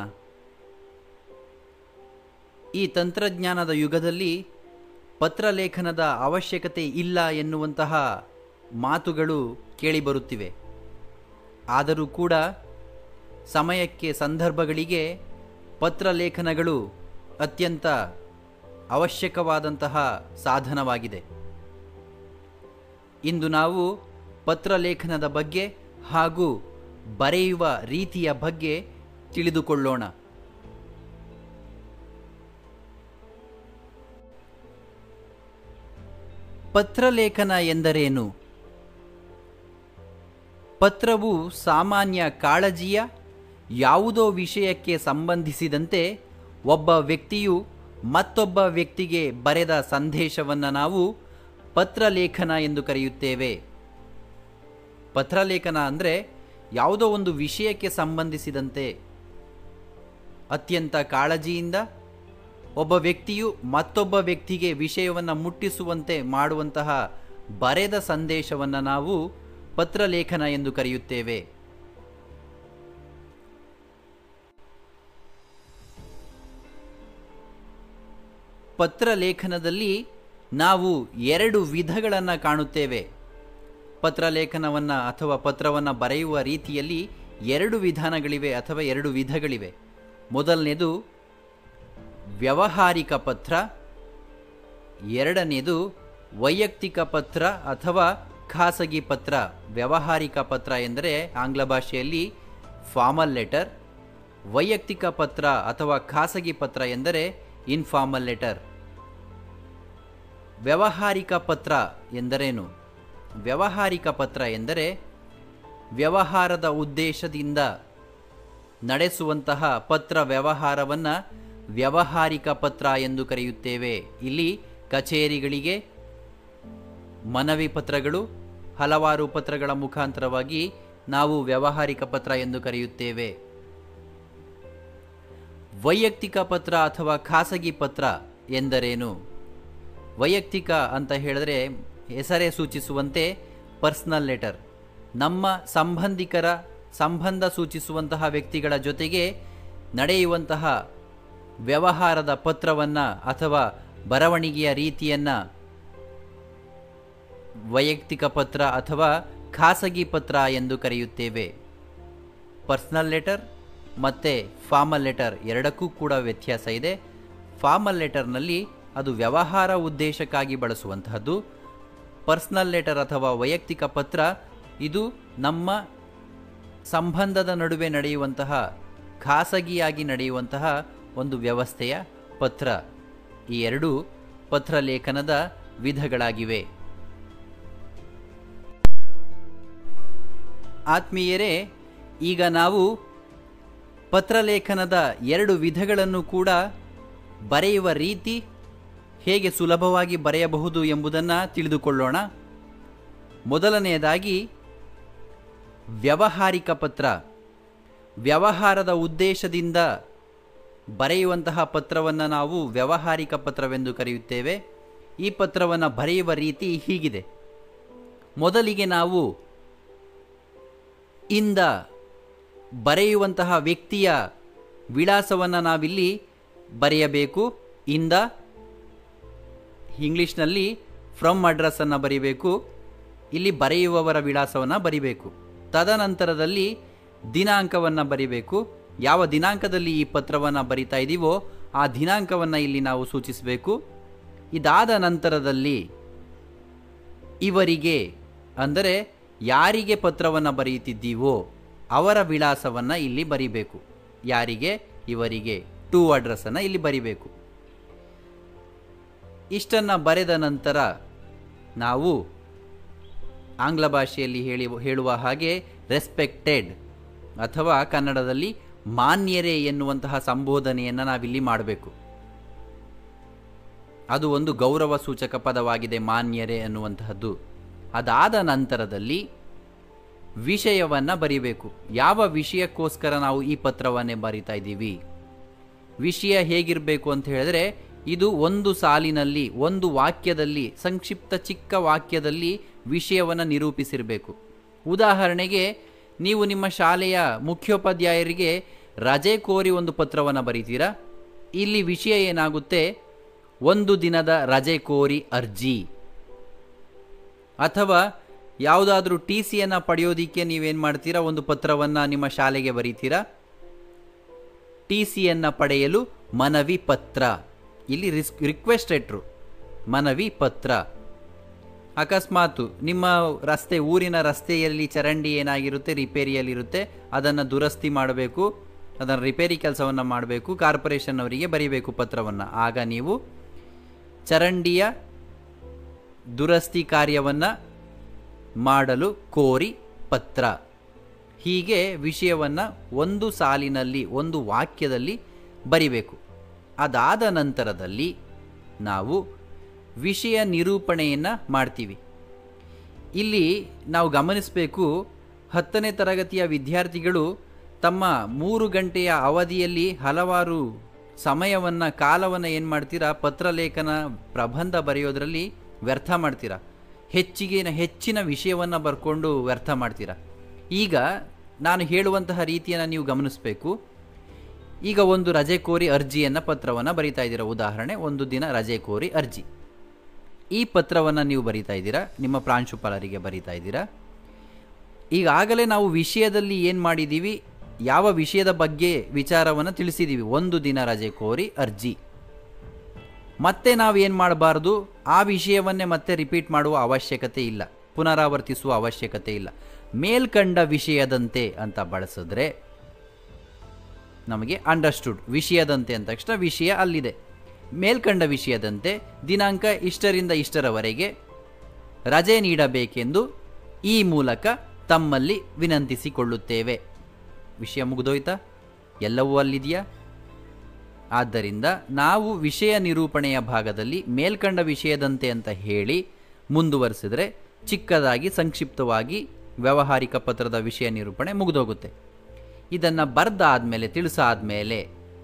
ಈ ತಂತ್ರಜ್ಞಾನದ ಯುಗದಲ್ಲಿ ಪತ್ರಲೇಖನದ ಅವಶ್ಯಕತೆ ಇಲ್ಲ ಎನ್ನುವಂತಹ ಮಾತುಗಳು ಕೇಳಿಬರುತ್ತಿವೆ ಆದರೂ ಕೂಡ ಸಮಯಕ್ಕೆ ಸಂದರ್ಭಗಳಿಗೆ ಪತ್ರಲೇಖನಗಳು ಅತ್ಯಂತ ಅವಶ್ಯಕವಾದಂತಹ ಸಾಧನವಾಗಿದೆ ಇಂದು ನಾವು ಪತ್ರಲೇಖನದ ಬಗ್ಗೆ ಹಾಗೂ ಬರೆಯುವ ರೀತಿಯ ಬಗ್ಗೆ ತಿಳಿದುಕೊಳ್ಳೋಣ ಪತ್ರಲೇಖನ ಎಂದರೇನು ಪತ್ರವು ಸಾಮಾನ್ಯ ಕಾಳಜಿಯ ಯಾವುದೋ ವಿಷಯಕ್ಕೆ ಸಂಬಂಧಿಸಿದಂತೆ ಒಬ್ಬ ವ್ಯಕ್ತಿಯು ಮತ್ತೊಬ್ಬ ವ್ಯಕ್ತಿಗೆ ಬರೆದ ಸಂದೇಶವನ್ನು ನಾವು ಪತ್ರಲೇಖನ ಎಂದು ಕರೆಯುತ್ತೇವೆ ಪತ್ರಲೇಖನ ಅಂದರೆ ಯಾವುದೋ ಒಂದು ವಿಷಯಕ್ಕೆ ಸಂಬಂಧಿಸಿದಂತೆ ಅತ್ಯಂತ ಕಾಳಜಿಯಿಂದ ಒಬ್ಬ ವ್ಯಕ್ತಿಯು ಮತ್ತೊಬ್ಬ ವ್ಯಕ್ತಿಗೆ ವಿಷಯವನ್ನು ಮುಟ್ಟಿಸುವಂತೆ ಮಾಡುವಂತಹ ಬರೆದ ಸಂದೇಶವನ್ನು ನಾವು ಪತ್ರಲೇಖನ ಎಂದು ಕರೆಯುತ್ತೇವೆ ಪತ್ರಲೇಖನದಲ್ಲಿ ನಾವು ಎರಡು ವಿಧಗಳನ್ನು ಕಾಣುತ್ತೇವೆ ಪತ್ರಲೇಖನವನ್ನು ಅಥವಾ ಪತ್ರವನ್ನು ಬರೆಯುವ ರೀತಿಯಲ್ಲಿ ಎರಡು ವಿಧಾನಗಳಿವೆ ಅಥವಾ ಎರಡು ವಿಧಗಳಿವೆ ಮೊದಲನೇದು ವ್ಯವಹಾರಿಕ ಪತ್ರ ಎರಡನೇದು ವೈಯಕ್ತಿಕ ಪತ್ರ ಅಥವಾ ಖಾಸಗಿ ಪತ್ರ ವ್ಯವಹಾರಿಕ ಪತ್ರ ಎಂದರೆ ಆಂಗ್ಲ ಭಾಷೆಯಲ್ಲಿ ಫಾರ್ಮಲ್ ಲೆಟರ್ ವೈಯಕ್ತಿಕ ಪತ್ರ ಅಥವಾ ಖಾಸಗಿ ಪತ್ರ ಎಂದರೆ ಇನ್ಫಾರ್ಮಲ್ ಲೆಟರ್ ವ್ಯವಹಾರಿಕ ಪತ್ರ ಎಂದರೇನು ವ್ಯವಹಾರಿಕ ಪತ್ರ ಎಂದರೆ ವ್ಯವಹಾರದ ಉದ್ದೇಶದಿಂದ ನಡೆಸುವಂತಹ ಪತ್ರ ವ್ಯವಹಾರವನ್ನು ವ್ಯವಹಾರಿಕ ಪತ್ರ ಎಂದು ಕರೆಯುತ್ತೇವೆ ಇಲ್ಲಿ ಕಚೇರಿಗಳಿಗೆ ಮನವಿ ಪತ್ರಗಳು ಹಲವಾರು ಪತ್ರಗಳ ಮುಖಾಂತರವಾಗಿ ನಾವು ವ್ಯವಹಾರಿಕ ಪತ್ರ ಎಂದು ಕರೆಯುತ್ತೇವೆ ವೈಯಕ್ತಿಕ ಪತ್ರ ಅಥವಾ ಖಾಸಗಿ ಪತ್ರ ಎಂದರೇನು ವೈಯಕ್ತಿಕ ಅಂತ ಹೇಳಿದ್ರೆ ಹೆಸರೇ ಸೂಚಿಸುವಂತೆ ಪರ್ಸನಲ್ ಲೆಟರ್ ನಮ್ಮ ಸಂಬಂಧಿಕರ ಸಂಬಂಧ ಸೂಚಿಸುವಂತಹ ವ್ಯಕ್ತಿಗಳ ಜೊತೆಗೆ ನಡೆಯುವಂತಹ ವ್ಯವಹಾರದ ಪತ್ರವನ್ನು ಅಥವಾ ಬರವಣಿಗೆಯ ರೀತಿಯನ್ನು ವೈಯಕ್ತಿಕ ಪತ್ರ ಅಥವಾ ಖಾಸಗಿ ಪತ್ರ ಎಂದು ಕರೆಯುತ್ತೇವೆ ಪರ್ಸನಲ್ ಲೆಟರ್ ಮತ್ತು ಫಾರ್ಮಲ್ ಲೆಟರ್ ಎರಡಕ್ಕೂ ಕೂಡ ವ್ಯತ್ಯಾಸ ಇದೆ ಫಾರ್ಮಲ್ ಲೆಟರ್ನಲ್ಲಿ ಅದು ವ್ಯವಹಾರ ಉದ್ದೇಶಕ್ಕಾಗಿ ಬಳಸುವಂತಹದ್ದು ಪರ್ಸನಲ್ ಲೆಟರ್ ಅಥವಾ ವೈಯಕ್ತಿಕ ಪತ್ರ ಇದು ನಮ್ಮ ಸಂಬಂಧದ ನಡುವೆ ನಡೆಯುವಂತಹ ಖಾಸಗಿಯಾಗಿ ನಡೆಯುವಂತಹ ಒಂದು ವ್ಯವಸ್ಥೆಯ ಪತ್ರ ಈ ಎರಡೂ ಪತ್ರಲೇಖನದ ವಿಧಗಳಾಗಿವೆ ಆತ್ಮೀಯರೇ ಈಗ ನಾವು ಪತ್ರಲೇಖನದ ಎರಡು ವಿಧಗಳನ್ನು ಕೂಡ ಬರೆಯುವ ರೀತಿ ಹೇಗೆ ಸುಲಭವಾಗಿ ಬರೆಯಬಹುದು ಎಂಬುದನ್ನು ತಿಳಿದುಕೊಳ್ಳೋಣ ಮೊದಲನೆಯದಾಗಿ ವ್ಯವಹಾರಿಕ ಪತ್ರ ವ್ಯವಹಾರದ ಉದ್ದೇಶದಿಂದ ಬರೆಯುವಂತಹ ಪತ್ರವನ್ನು ನಾವು ವ್ಯವಹಾರಿಕ ಪತ್ರವೆಂದು ಕರೆಯುತ್ತೇವೆ ಈ ಪತ್ರವನ್ನು ಬರೆಯುವ ರೀತಿ ಹೀಗಿದೆ ಮೊದಲಿಗೆ ನಾವು ಇಂದ ಬರೆಯುವಂತಹ ವ್ಯಕ್ತಿಯ ವಿಳಾಸವನ್ನು ನಾವಿಲ್ಲಿ ಬರೆಯಬೇಕು ಇಂದ ಇಂಗ್ಲೀಷ್ನಲ್ಲಿ ಫ್ರಮ್ ಅಡ್ರೆಸ್ಸನ್ನು ಬರೀಬೇಕು ಇಲ್ಲಿ ಬರೆಯುವವರ ವಿಳಾಸವನ್ನು ಬರಿಬೇಕು ತದನಂತರದಲ್ಲಿ ದಿನಾಂಕವನ್ನು ಬರಿಬೇಕು ಯಾವ ದಿನಾಂಕದಲ್ಲಿ ಈ ಪತ್ರವನ್ನು ಬರಿತಾ ಇದ್ದೀವೋ ಆ ದಿನಾಂಕವನ್ನು ಇಲ್ಲಿ ನಾವು ಸೂಚಿಸಬೇಕು ಇದಾದ ನಂತರದಲ್ಲಿ ಇವರಿಗೆ ಅಂದರೆ ಯಾರಿಗೆ ಪತ್ರವನ್ನು ಬರೆಯುತ್ತಿದ್ದೀವೋ ಅವರ ವಿಳಾಸವನ್ನು ಇಲ್ಲಿ ಬರಿಬೇಕು ಯಾರಿಗೆ ಇವರಿಗೆ ಟೂ ಅಡ್ರೆಸ್ಸನ್ನು ಇಲ್ಲಿ ಬರಿಬೇಕು ಇಷ್ಟನ್ನು ಬರೆದ ನಂತರ ನಾವು ಆಂಗ್ಲ ಭಾಷೆಯಲ್ಲಿ ಹೇಳಿ ಹೇಳುವ ಹಾಗೆ ರೆಸ್ಪೆಕ್ಟೆಡ್ ಅಥವಾ ಕನ್ನಡದಲ್ಲಿ ಮಾನ್ಯರೇ ಎನ್ನುವಂತಹ ಸಂಬೋಧನೆಯನ್ನು ನಾವಿಲ್ಲಿ ಮಾಡಬೇಕು ಅದು ಒಂದು ಗೌರವ ಸೂಚಕ ಪದವಾಗಿದೆ ಮಾನ್ಯರೇ ಅನ್ನುವಂತಹದ್ದು ಅದಾದ ನಂತರದಲ್ಲಿ ವಿಷಯವನ್ನು ಬರಿಬೇಕು ಯಾವ ವಿಷಯಕ್ಕೋಸ್ಕರ ನಾವು ಈ ಪತ್ರವನ್ನೇ ಬರಿತಾ ಇದ್ದೀವಿ ವಿಷಯ ಹೇಗಿರಬೇಕು ಅಂತ ಹೇಳಿದ್ರೆ ಇದು ಒಂದು ಸಾಲಿನಲ್ಲಿ ಒಂದು ವಾಕ್ಯದಲ್ಲಿ ಸಂಕ್ಷಿಪ್ತ ಚಿಕ್ಕ ವಾಕ್ಯದಲ್ಲಿ ವಿಷಯವನ್ನು ನಿರೂಪಿಸಿರಬೇಕು ಉದಾಹರಣೆಗೆ ನೀವು ನಿಮ್ಮ ಶಾಲೆಯ ಮುಖ್ಯೋಪಾಧ್ಯಾಯರಿಗೆ ರಜೆ ಕೋರಿ ಒಂದು ಪತ್ರವನ್ನು ಬರೀತೀರಾ ಇಲ್ಲಿ ವಿಷಯ ಏನಾಗುತ್ತೆ ಒಂದು ದಿನದ ರಜೆ ಕೋರಿ ಅರ್ಜಿ ಅಥವಾ ಯಾವುದಾದ್ರೂ ಟಿ ಸಿಯನ್ನು ಪಡೆಯೋದಿಕ್ಕೆ ನೀವೇನು ಮಾಡ್ತೀರಾ ಒಂದು ಪತ್ರವನ್ನು ನಿಮ್ಮ ಶಾಲೆಗೆ ಬರೀತೀರಾ ಟಿ ಸಿಯನ್ನು ಪಡೆಯಲು ಮನವಿ ಪತ್ರ ಇಲ್ಲಿ ರಿಸ್ ರಿಕ್ವೆಸ್ಟ್ ಲೆಟ್ರು ಮನವಿ ಪತ್ರ ಅಕಸ್ಮಾತು ನಿಮ್ಮ ರಸ್ತೆ ಊರಿನ ರಸ್ತೆಯಲ್ಲಿ ಚರಂಡಿ ಏನಾಗಿರುತ್ತೆ ರಿಪೇರಿಯಲ್ಲಿರುತ್ತೆ ಅದನ್ನು ದುರಸ್ತಿ ಮಾಡಬೇಕು ಅದನ್ನು ರಿಪೇರಿ ಕೆಲಸವನ್ನು ಮಾಡಬೇಕು ಕಾರ್ಪೊರೇಷನ್ ಅವರಿಗೆ ಬರೀಬೇಕು ಪತ್ರವನ್ನು ಆಗ ನೀವು ಚರಂಡಿಯ ದುರಸ್ತಿ ಕಾರ್ಯವನ್ನು ಮಾಡಲು ಕೋರಿ ಪತ್ರ ಹೀಗೆ ವಿಷಯವನ್ನು ಒಂದು ಸಾಲಿನಲ್ಲಿ ಒಂದು ವಾಕ್ಯದಲ್ಲಿ ಬರಿಬೇಕು ಅದಾದ ನಂತರದಲ್ಲಿ ನಾವು ವಿಷಯ ನಿರೂಪಣೆಯನ್ನು ಮಾಡ್ತೀವಿ ಇಲ್ಲಿ ನಾವು ಗಮನಿಸಬೇಕು ಹತ್ತನೇ ತರಗತಿಯ ವಿದ್ಯಾರ್ಥಿಗಳು ತಮ್ಮ ಮೂರು ಗಂಟೆಯ ಅವಧಿಯಲ್ಲಿ ಹಲವಾರು ಸಮಯವನ್ನು ಕಾಲವನ್ನು ಏನು ಮಾಡ್ತೀರಾ ಪತ್ರಲೇಖನ ಪ್ರಬಂಧ ಬರೆಯೋದರಲ್ಲಿ ವ್ಯರ್ಥ ಮಾಡ್ತೀರಾ ಹೆಚ್ಚಿಗೆ ಹೆಚ್ಚಿನ ವಿಷಯವನ್ನು ಬರ್ಕೊಂಡು ವ್ಯರ್ಥ ಮಾಡ್ತೀರಾ ಈಗ ನಾನು ಹೇಳುವಂತಹ ರೀತಿಯನ್ನು ನೀವು ಗಮನಿಸಬೇಕು ಈಗ ಒಂದು ರಜೆ ಕೋರಿ ಅರ್ಜಿಯನ್ನು ಪತ್ರವನ್ನು ಬರಿತಾ ಇದ್ದೀರಾ ಉದಾಹರಣೆ ಒಂದು ದಿನ ರಜೆ ಕೋರಿ ಅರ್ಜಿ ಈ ಪತ್ರವನ್ನು ನೀವು ಬರಿತಾ ಇದ್ದೀರಾ ನಿಮ್ಮ ಪ್ರಾಂಶುಪಾಲರಿಗೆ ಬರಿತಾ ಇದ್ದೀರಾ ಈಗಾಗಲೇ ನಾವು ವಿಷಯದಲ್ಲಿ ಏನು ಮಾಡಿದ್ದೀವಿ ಯಾವ ವಿಷಯದ ಬಗ್ಗೆ ವಿಚಾರವನ್ನು ತಿಳಿಸಿದ್ದೀವಿ ಒಂದು ದಿನ ರಜೆ ಕೋರಿ ಅರ್ಜಿ ಮತ್ತೆ ನಾವೇನು ಮಾಡಬಾರ್ದು ಆ ವಿಷಯವನ್ನೇ ಮತ್ತೆ ರಿಪೀಟ್ ಮಾಡುವ ಅವಶ್ಯಕತೆ ಇಲ್ಲ ಪುನರಾವರ್ತಿಸುವ ಅವಶ್ಯಕತೆ ಇಲ್ಲ ಮೇಲ್ಕಂಡ ವಿಷಯದಂತೆ ಅಂತ ಬಳಸಿದ್ರೆ ನಮಗೆ ಅಂಡರ್ಸ್ಟುಡ್ ವಿಷಯದಂತೆ ಅಂದ ತಕ್ಷಣ ವಿಷಯ ಅಲ್ಲಿದೆ ಮೇಲ್ಕಂಡ ವಿಷಯದಂತೆ ದಿನಾಂಕ ಇಷ್ಟರಿಂದ ಇಷ್ಟರವರೆಗೆ ರಜೆ ನೀಡಬೇಕೆಂದು ಈ ಮೂಲಕ ತಮ್ಮಲ್ಲಿ ವಿನಂತಿಸಿಕೊಳ್ಳುತ್ತೇವೆ ವಿಷಯ ಮುಗಿದೋಯ್ತಾ ಎಲ್ಲವೂ ಅಲ್ಲಿದೆಯಾ ಆದ್ದರಿಂದ ನಾವು ವಿಷಯ ನಿರೂಪಣೆಯ ಭಾಗದಲ್ಲಿ ಮೇಲ್ಕಂಡ ವಿಷಯದಂತೆ ಅಂತ ಹೇಳಿ ಮುಂದುವರಿಸಿದ್ರೆ ಚಿಕ್ಕದಾಗಿ ಸಂಕ್ಷಿಪ್ತವಾಗಿ ವ್ಯಾವಹಾರಿಕ ಪತ್ರದ ವಿಷಯ ನಿರೂಪಣೆ ಮುಗಿದೋಗುತ್ತೆ ಇದನ್ನು ಬರ್ದಾದ್ಮೇಲೆ ತಿಳಿಸಾದ್ಮೇಲೆ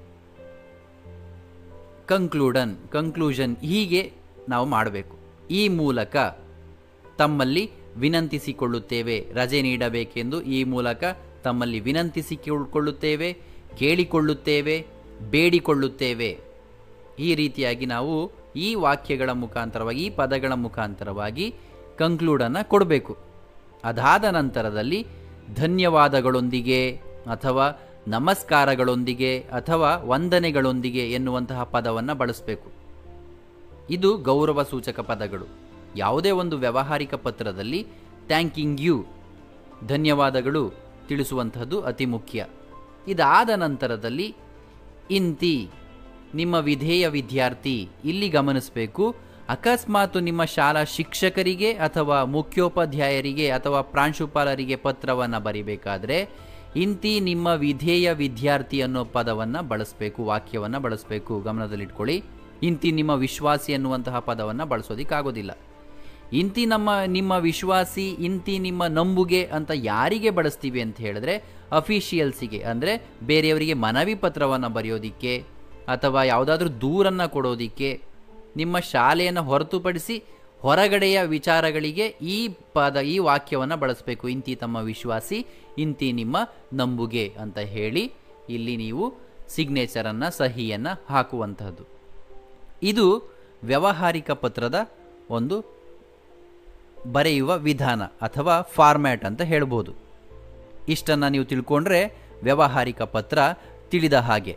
ಕಂಕ್ಲೂಡನ್ ಕಂಕ್ಲೂಷನ್ ಹೀಗೆ ನಾವು ಮಾಡಬೇಕು ಈ ಮೂಲಕ ತಮ್ಮಲ್ಲಿ ವಿನಂತಿಸಿಕೊಳ್ಳುತ್ತೇವೆ ರಜೆ ನೀಡಬೇಕೆಂದು ಈ ಮೂಲಕ ತಮ್ಮಲ್ಲಿ ವಿನಂತಿಸಿಕೊಳ್ಳುತ್ತೇವೆ ಕೇಳಿಕೊಳ್ಳುತ್ತೇವೆ ಬೇಡಿಕೊಳ್ಳುತ್ತೇವೆ ಈ ರೀತಿಯಾಗಿ ನಾವು ಈ ವಾಕ್ಯಗಳ ಮುಖಾಂತರವಾಗಿ ಈ ಪದಗಳ ಮುಖಾಂತರವಾಗಿ ಕಂಕ್ಲೂಡನ್ನು ಕೊಡಬೇಕು ಅದಾದ ನಂತರದಲ್ಲಿ ಧನ್ಯವಾದಗಳೊಂದಿಗೆ ಅಥವಾ ನಮಸ್ಕಾರಗಳೊಂದಿಗೆ ಅಥವಾ ವಂದನೆಗಳೊಂದಿಗೆ ಎನ್ನುವಂತಹ ಪದವನ್ನು ಬಳಸಬೇಕು ಇದು ಗೌರವ ಸೂಚಕ ಪದಗಳು ಯಾವುದೇ ಒಂದು ವ್ಯಾವಹಾರಿಕ ಪತ್ರದಲ್ಲಿ ಥ್ಯಾಂಕಿಂಗ್ ಯು ಧನ್ಯವಾದಗಳು ತಿಳಿಸುವಂತಹದ್ದು ಅತಿ ಮುಖ್ಯ ಇದಾದ ನಂತರದಲ್ಲಿ ಇಂತಿ ನಿಮ್ಮ ವಿಧೇಯ ವಿದ್ಯಾರ್ಥಿ ಇಲ್ಲಿ ಗಮನಿಸಬೇಕು ಅಕಸ್ಮಾತ್ ನಿಮ್ಮ ಶಾಲಾ ಶಿಕ್ಷಕರಿಗೆ ಅಥವಾ ಮುಖ್ಯೋಪಾಧ್ಯಾಯರಿಗೆ ಅಥವಾ ಪ್ರಾಂಶುಪಾಲರಿಗೆ ಪತ್ರವನ್ನು ಬರಿಬೇಕಾದ್ರೆ ಇಂತಿ ನಿಮ್ಮ ವಿಧೇಯ ವಿದ್ಯಾರ್ಥಿ ಅನ್ನೋ ಪದವನ್ನು ಬಳಸಬೇಕು ವಾಕ್ಯವನ್ನು ಬಳಸಬೇಕು ಗಮನದಲ್ಲಿಟ್ಕೊಳ್ಳಿ ಇಂತಿ ನಿಮ್ಮ ವಿಶ್ವಾಸಿ ಅನ್ನುವಂತಹ ಪದವನ್ನು ಬಳಸೋದಿಕ್ಕಾಗೋದಿಲ್ಲ ಇಂತಿ ನಮ್ಮ ನಿಮ್ಮ ವಿಶ್ವಾಸಿ ಇಂತಿ ನಿಮ್ಮ ನಂಬುಗೆ ಅಂತ ಯಾರಿಗೆ ಬಳಸ್ತೀವಿ ಅಂತ ಹೇಳಿದ್ರೆ ಅಫಿಷಿಯಲ್ಸಿಗೆ ಅಂದರೆ ಬೇರೆಯವರಿಗೆ ಮನವಿ ಪತ್ರವನ್ನು ಬರೆಯೋದಿಕ್ಕೆ ಅಥವಾ ಯಾವುದಾದ್ರೂ ದೂರನ್ನು ಕೊಡೋದಿಕ್ಕೆ ನಿಮ್ಮ ಶಾಲೆಯನ್ನು ಹೊರತುಪಡಿಸಿ ಹೊರಗಡೆಯ ವಿಚಾರಗಳಿಗೆ ಈ ಪದ ಈ ವಾಕ್ಯವನ್ನು ಬಳಸಬೇಕು ಇಂತಿ ತಮ್ಮ ವಿಶ್ವಾಸಿ ಇಂತಿ ನಿಮ್ಮ ನಂಬುಗೆ ಅಂತ ಹೇಳಿ ಇಲ್ಲಿ ನೀವು ಸಿಗ್ನೇಚರನ್ನು ಸಹಿಯನ್ನು ಹಾಕುವಂತಹದ್ದು ಇದು ವ್ಯಾವಹಾರಿಕ ಪತ್ರದ ಒಂದು ಬರೆಯುವ ವಿಧಾನ ಅಥವಾ ಫಾರ್ಮ್ಯಾಟ್ ಅಂತ ಹೇಳ್ಬೋದು ಇಷ್ಟನ್ನು ನೀವು ತಿಳ್ಕೊಂಡ್ರೆ ವ್ಯಾವಹಾರಿಕ ಪತ್ರ ತಿಳಿದ ಹಾಗೆ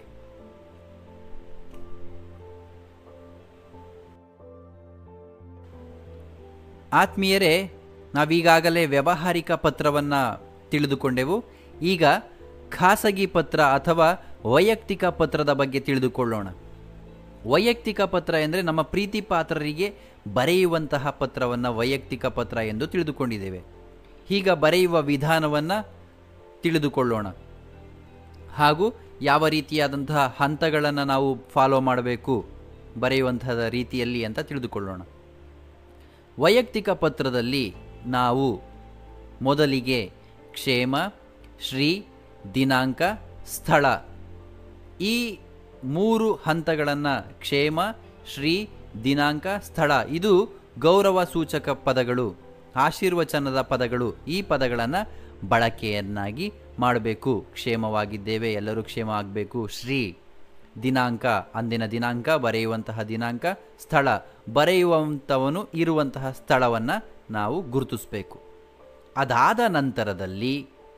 ಆತ್ಮೀಯರೇ ನಾವೀಗಾಗಲೇ ವ್ಯಾವಹಾರಿಕ ಪತ್ರವನ್ನು ತಿಳಿದುಕೊಂಡೆವು ಈಗ ಖಾಸಗಿ ಪತ್ರ ಅಥವಾ ವೈಯಕ್ತಿಕ ಪತ್ರದ ಬಗ್ಗೆ ತಿಳಿದುಕೊಳ್ಳೋಣ ವೈಯಕ್ತಿಕ ಪತ್ರ ಎಂದರೆ ನಮ್ಮ ಪ್ರೀತಿ ಪಾತ್ರರಿಗೆ ಬರೆಯುವಂತಹ ಪತ್ರವನ್ನು ವೈಯಕ್ತಿಕ ಪತ್ರ ಎಂದು ತಿಳಿದುಕೊಂಡಿದ್ದೇವೆ ಈಗ ಬರೆಯುವ ವಿಧಾನವನ್ನು ತಿಳಿದುಕೊಳ್ಳೋಣ ಹಾಗೂ ಯಾವ ರೀತಿಯಾದಂತಹ ಹಂತಗಳನ್ನು ನಾವು ಫಾಲೋ ಮಾಡಬೇಕು ಬರೆಯುವಂತಹ ರೀತಿಯಲ್ಲಿ ಅಂತ ತಿಳಿದುಕೊಳ್ಳೋಣ ವೈಯಕ್ತಿಕ ಪತ್ರದಲ್ಲಿ ನಾವು ಮೊದಲಿಗೆ ಕ್ಷೇಮ ಶ್ರೀ ದಿನಾಂಕ ಸ್ಥಳ ಈ ಮೂರು ಹಂತಗಳನ್ನು ಕ್ಷೇಮ ಶ್ರೀ ದಿನಾಂಕ ಸ್ಥಳ ಇದು ಗೌರವ ಸೂಚಕ ಪದಗಳು ಆಶೀರ್ವಚನದ ಪದಗಳು ಈ ಪದಗಳನ್ನು ಬಳಕೆಯನ್ನಾಗಿ ಮಾಡಬೇಕು ಕ್ಷೇಮವಾಗಿದ್ದೇವೆ ಎಲ್ಲರೂ ಕ್ಷೇಮ ಆಗಬೇಕು ಶ್ರೀ ದಿನಾಂಕ ಅಂದಿನ ದಿನಾಂಕ ಬರೆಯುವಂತಹ ದಿನಾಂಕ ಸ್ಥಳ ಬರೆಯುವಂಥವನು ಇರುವಂತಹ ಸ್ಥಳವನ್ನು ನಾವು ಗುರುತಿಸಬೇಕು ಅದಾದ ನಂತರದಲ್ಲಿ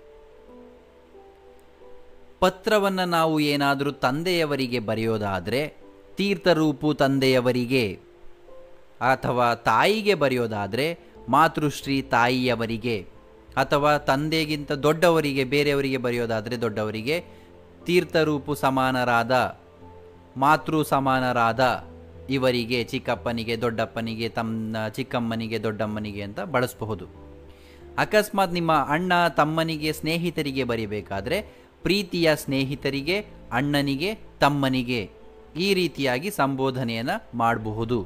ಪತ್ರವನ್ನು ನಾವು ಏನಾದರೂ ತಂದೆಯವರಿಗೆ ಬರೆಯೋದಾದರೆ ತೀರ್ಥರೂಪು ತಂದೆಯವರಿಗೆ ಅಥವಾ ತಾಯಿಗೆ ಬರೆಯೋದಾದರೆ ಮಾತೃಶ್ರೀ ತಾಯಿಯವರಿಗೆ ಅಥವಾ ತಂದೆಗಿಂತ ದೊಡ್ಡವರಿಗೆ ಬೇರೆಯವರಿಗೆ ಬರೆಯೋದಾದರೆ ದೊಡ್ಡವರಿಗೆ ತೀರ್ಥರೂಪು ಸಮಾನರಾದ ಮಾತೃ ಸಮಾನರಾದ ಇವರಿಗೆ ಚಿಕ್ಕಪ್ಪನಿಗೆ ದೊಡ್ಡಪ್ಪನಿಗೆ ತಮ್ಮ ಚಿಕ್ಕಮ್ಮನಿಗೆ ದೊಡ್ಡಮ್ಮನಿಗೆ ಅಂತ ಬಳಸಬಹುದು ಅಕಸ್ಮಾತ್ ನಿಮ್ಮ ಅಣ್ಣ ತಮ್ಮನಿಗೆ ಸ್ನೇಹಿತರಿಗೆ ಬರೀಬೇಕಾದ್ರೆ ಪ್ರೀತಿಯ ಸ್ನೇಹಿತರಿಗೆ ಅಣ್ಣನಿಗೆ ತಮ್ಮನಿಗೆ ಈ ರೀತಿಯಾಗಿ ಸಂಬೋಧನೆಯನ್ನು ಮಾಡಬಹುದು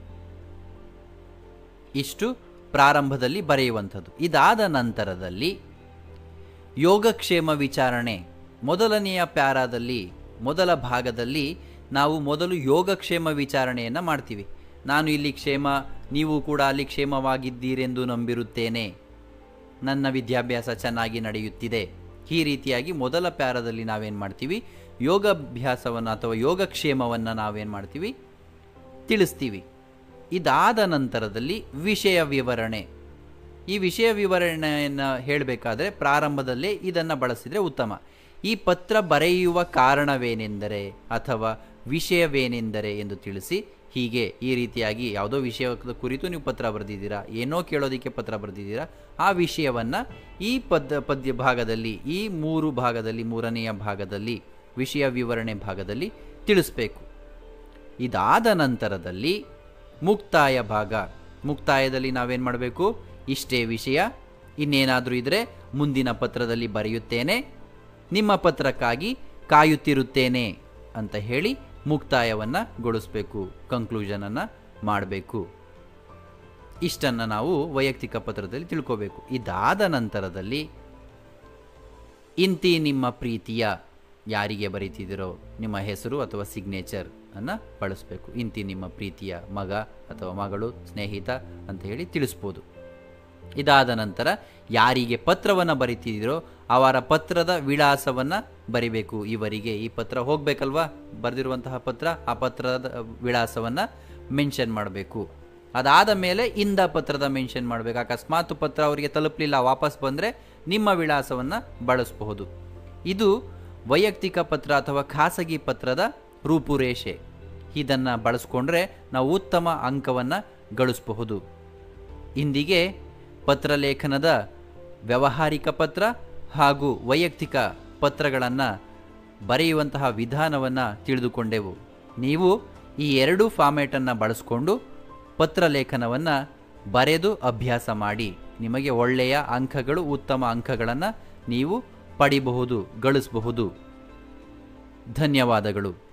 ಇಷ್ಟು ಪ್ರಾರಂಭದಲ್ಲಿ ಬರೆಯುವಂಥದ್ದು ಇದಾದ ನಂತರದಲ್ಲಿ ಯೋಗಕ್ಷೇಮ ವಿಚಾರಣೆ ಮೊದಲನೆಯ ಪ್ಯಾರಾದಲ್ಲಿ ಮೊದಲ ಭಾಗದಲ್ಲಿ ನಾವು ಮೊದಲು ಯೋಗಕ್ಷೇಮ ವಿಚಾರಣೆಯನ್ನು ಮಾಡ್ತೀವಿ ನಾನು ಇಲ್ಲಿ ಕ್ಷೇಮ ನೀವು ಕೂಡ ಅಲ್ಲಿ ಕ್ಷೇಮವಾಗಿದ್ದೀರೆಂದು ನಂಬಿರುತ್ತೇನೆ ನನ್ನ ವಿದ್ಯಾಭ್ಯಾಸ ಚೆನ್ನಾಗಿ ನಡೆಯುತ್ತಿದೆ ಈ ರೀತಿಯಾಗಿ ಮೊದಲ ಪ್ಯಾರದಲ್ಲಿ ನಾವೇನು ಮಾಡ್ತೀವಿ ಯೋಗಾಭ್ಯಾಸವನ್ನು ಅಥವಾ ಯೋಗಕ್ಷೇಮವನ್ನು ನಾವೇನು ಮಾಡ್ತೀವಿ ತಿಳಿಸ್ತೀವಿ ಇದಾದ ನಂತರದಲ್ಲಿ ವಿಷಯ ವಿವರಣೆ ಈ ವಿಷಯ ವಿವರಣೆಯನ್ನು ಹೇಳಬೇಕಾದ್ರೆ ಪ್ರಾರಂಭದಲ್ಲೇ ಇದನ್ನು ಬಳಸಿದರೆ ಉತ್ತಮ ಈ ಪತ್ರ ಬರೆಯುವ ಕಾರಣವೇನೆಂದರೆ ಅಥವಾ ವಿಷಯವೇನೆಂದರೆ ಎಂದು ತಿಳಿಸಿ ಹೀಗೆ ಈ ರೀತಿಯಾಗಿ ಯಾವುದೋ ವಿಷಯದ ಕುರಿತು ನೀವು ಪತ್ರ ಬರೆದಿದ್ದೀರಾ ಏನೋ ಕೇಳೋದಕ್ಕೆ ಪತ್ರ ಬರೆದಿದ್ದೀರಾ ಆ ವಿಷಯವನ್ನು ಈ ಪದ್ಯ ಪದ್ಯ ಭಾಗದಲ್ಲಿ ಈ ಮೂರು ಭಾಗದಲ್ಲಿ ಮೂರನೆಯ ಭಾಗದಲ್ಲಿ ವಿಷಯ ವಿವರಣೆ ಭಾಗದಲ್ಲಿ ತಿಳಿಸ್ಬೇಕು ಇದಾದ ನಂತರದಲ್ಲಿ ಮುಕ್ತಾಯ ಭಾಗ ಮುಕ್ತಾಯದಲ್ಲಿ ನಾವೇನು ಮಾಡಬೇಕು ಇಷ್ಟೇ ವಿಷಯ ಇನ್ನೇನಾದರೂ ಇದ್ದರೆ ಮುಂದಿನ ಪತ್ರದಲ್ಲಿ ಬರೆಯುತ್ತೇನೆ ನಿಮ್ಮ ಪತ್ರಕ್ಕಾಗಿ ಕಾಯುತ್ತಿರುತ್ತೇನೆ ಅಂತ ಹೇಳಿ ಮುಕ್ತಾಯವನ್ನು ಗೊಳಿಸ್ಬೇಕು ಕಂಕ್ಲೂಷನನ್ನು ಮಾಡಬೇಕು ಇಷ್ಟನ್ನು ನಾವು ವೈಯಕ್ತಿಕ ಪತ್ರದಲ್ಲಿ ತಿಳ್ಕೋಬೇಕು ಇದಾದ ನಂತರದಲ್ಲಿ ಇಂತಿ ನಿಮ್ಮ ಪ್ರೀತಿಯ ಯಾರಿಗೆ ಬರೀತಿದ್ದೀರೋ ನಿಮ್ಮ ಹೆಸರು ಅಥವಾ ಸಿಗ್ನೇಚರ್ ಅನ್ನು ಬಳಸಬೇಕು ಇಂತಿ ನಿಮ್ಮ ಪ್ರೀತಿಯ ಮಗ ಅಥವಾ ಮಗಳು ಸ್ನೇಹಿತ ಅಂತ ಹೇಳಿ ತಿಳಿಸ್ಬೋದು ಇದಾದ ನಂತರ ಯಾರಿಗೆ ಪತ್ರವನ್ನು ಬರಿತಿದ್ದೀರೋ ಅವರ ಪತ್ರದ ವಿಳಾಸವನ್ನು ಬರಿಬೇಕು ಇವರಿಗೆ ಈ ಪತ್ರ ಹೋಗಬೇಕಲ್ವಾ ಬರೆದಿರುವಂತಹ ಪತ್ರ ಆ ಪತ್ರದ ವಿಳಾಸವನ್ನು ಮೆನ್ಷನ್ ಮಾಡಬೇಕು ಅದಾದ ಮೇಲೆ ಇಂದ ಪತ್ರದ ಮೆನ್ಷನ್ ಮಾಡಬೇಕು ಅಕಸ್ಮಾತ್ ಪತ್ರ ಅವರಿಗೆ ತಲುಪಲಿಲ್ಲ ವಾಪಸ್ ಬಂದರೆ ನಿಮ್ಮ ವಿಳಾಸವನ್ನು ಬಳಸಬಹುದು ಇದು ವೈಯಕ್ತಿಕ ಪತ್ರ ಅಥವಾ ಖಾಸಗಿ ಪತ್ರದ ರೂಪುರೇಷೆ ಇದನ್ನು ಬಳಸ್ಕೊಂಡ್ರೆ ನಾವು ಉತ್ತಮ ಅಂಕವನ್ನು ಗಳಿಸಬಹುದು ಇಂದಿಗೆ ಪತ್ರಲೇಖನದ ವ್ಯಾವಹಾರಿಕ ಪತ್ರ ಹಾಗೂ ವೈಯಕ್ತಿಕ ಪತ್ರಗಳನ್ನು ಬರೆಯುವಂತಹ ವಿಧಾನವನ್ನು ತಿಳಿದುಕೊಂಡೆವು ನೀವು ಈ ಎರಡೂ ಫಾರ್ಮ್ಯಾಟನ್ನು ಬಳಸಿಕೊಂಡು ಪತ್ರಲೇಖನವನ್ನು ಬರೆದು ಅಭ್ಯಾಸ ಮಾಡಿ ನಿಮಗೆ ಒಳ್ಳೆಯ ಅಂಕಗಳು ಉತ್ತಮ ಅಂಕಗಳನ್ನು ನೀವು ಪಡಿಬಹುದು ಗಳಿಸಬಹುದು ಧನ್ಯವಾದಗಳು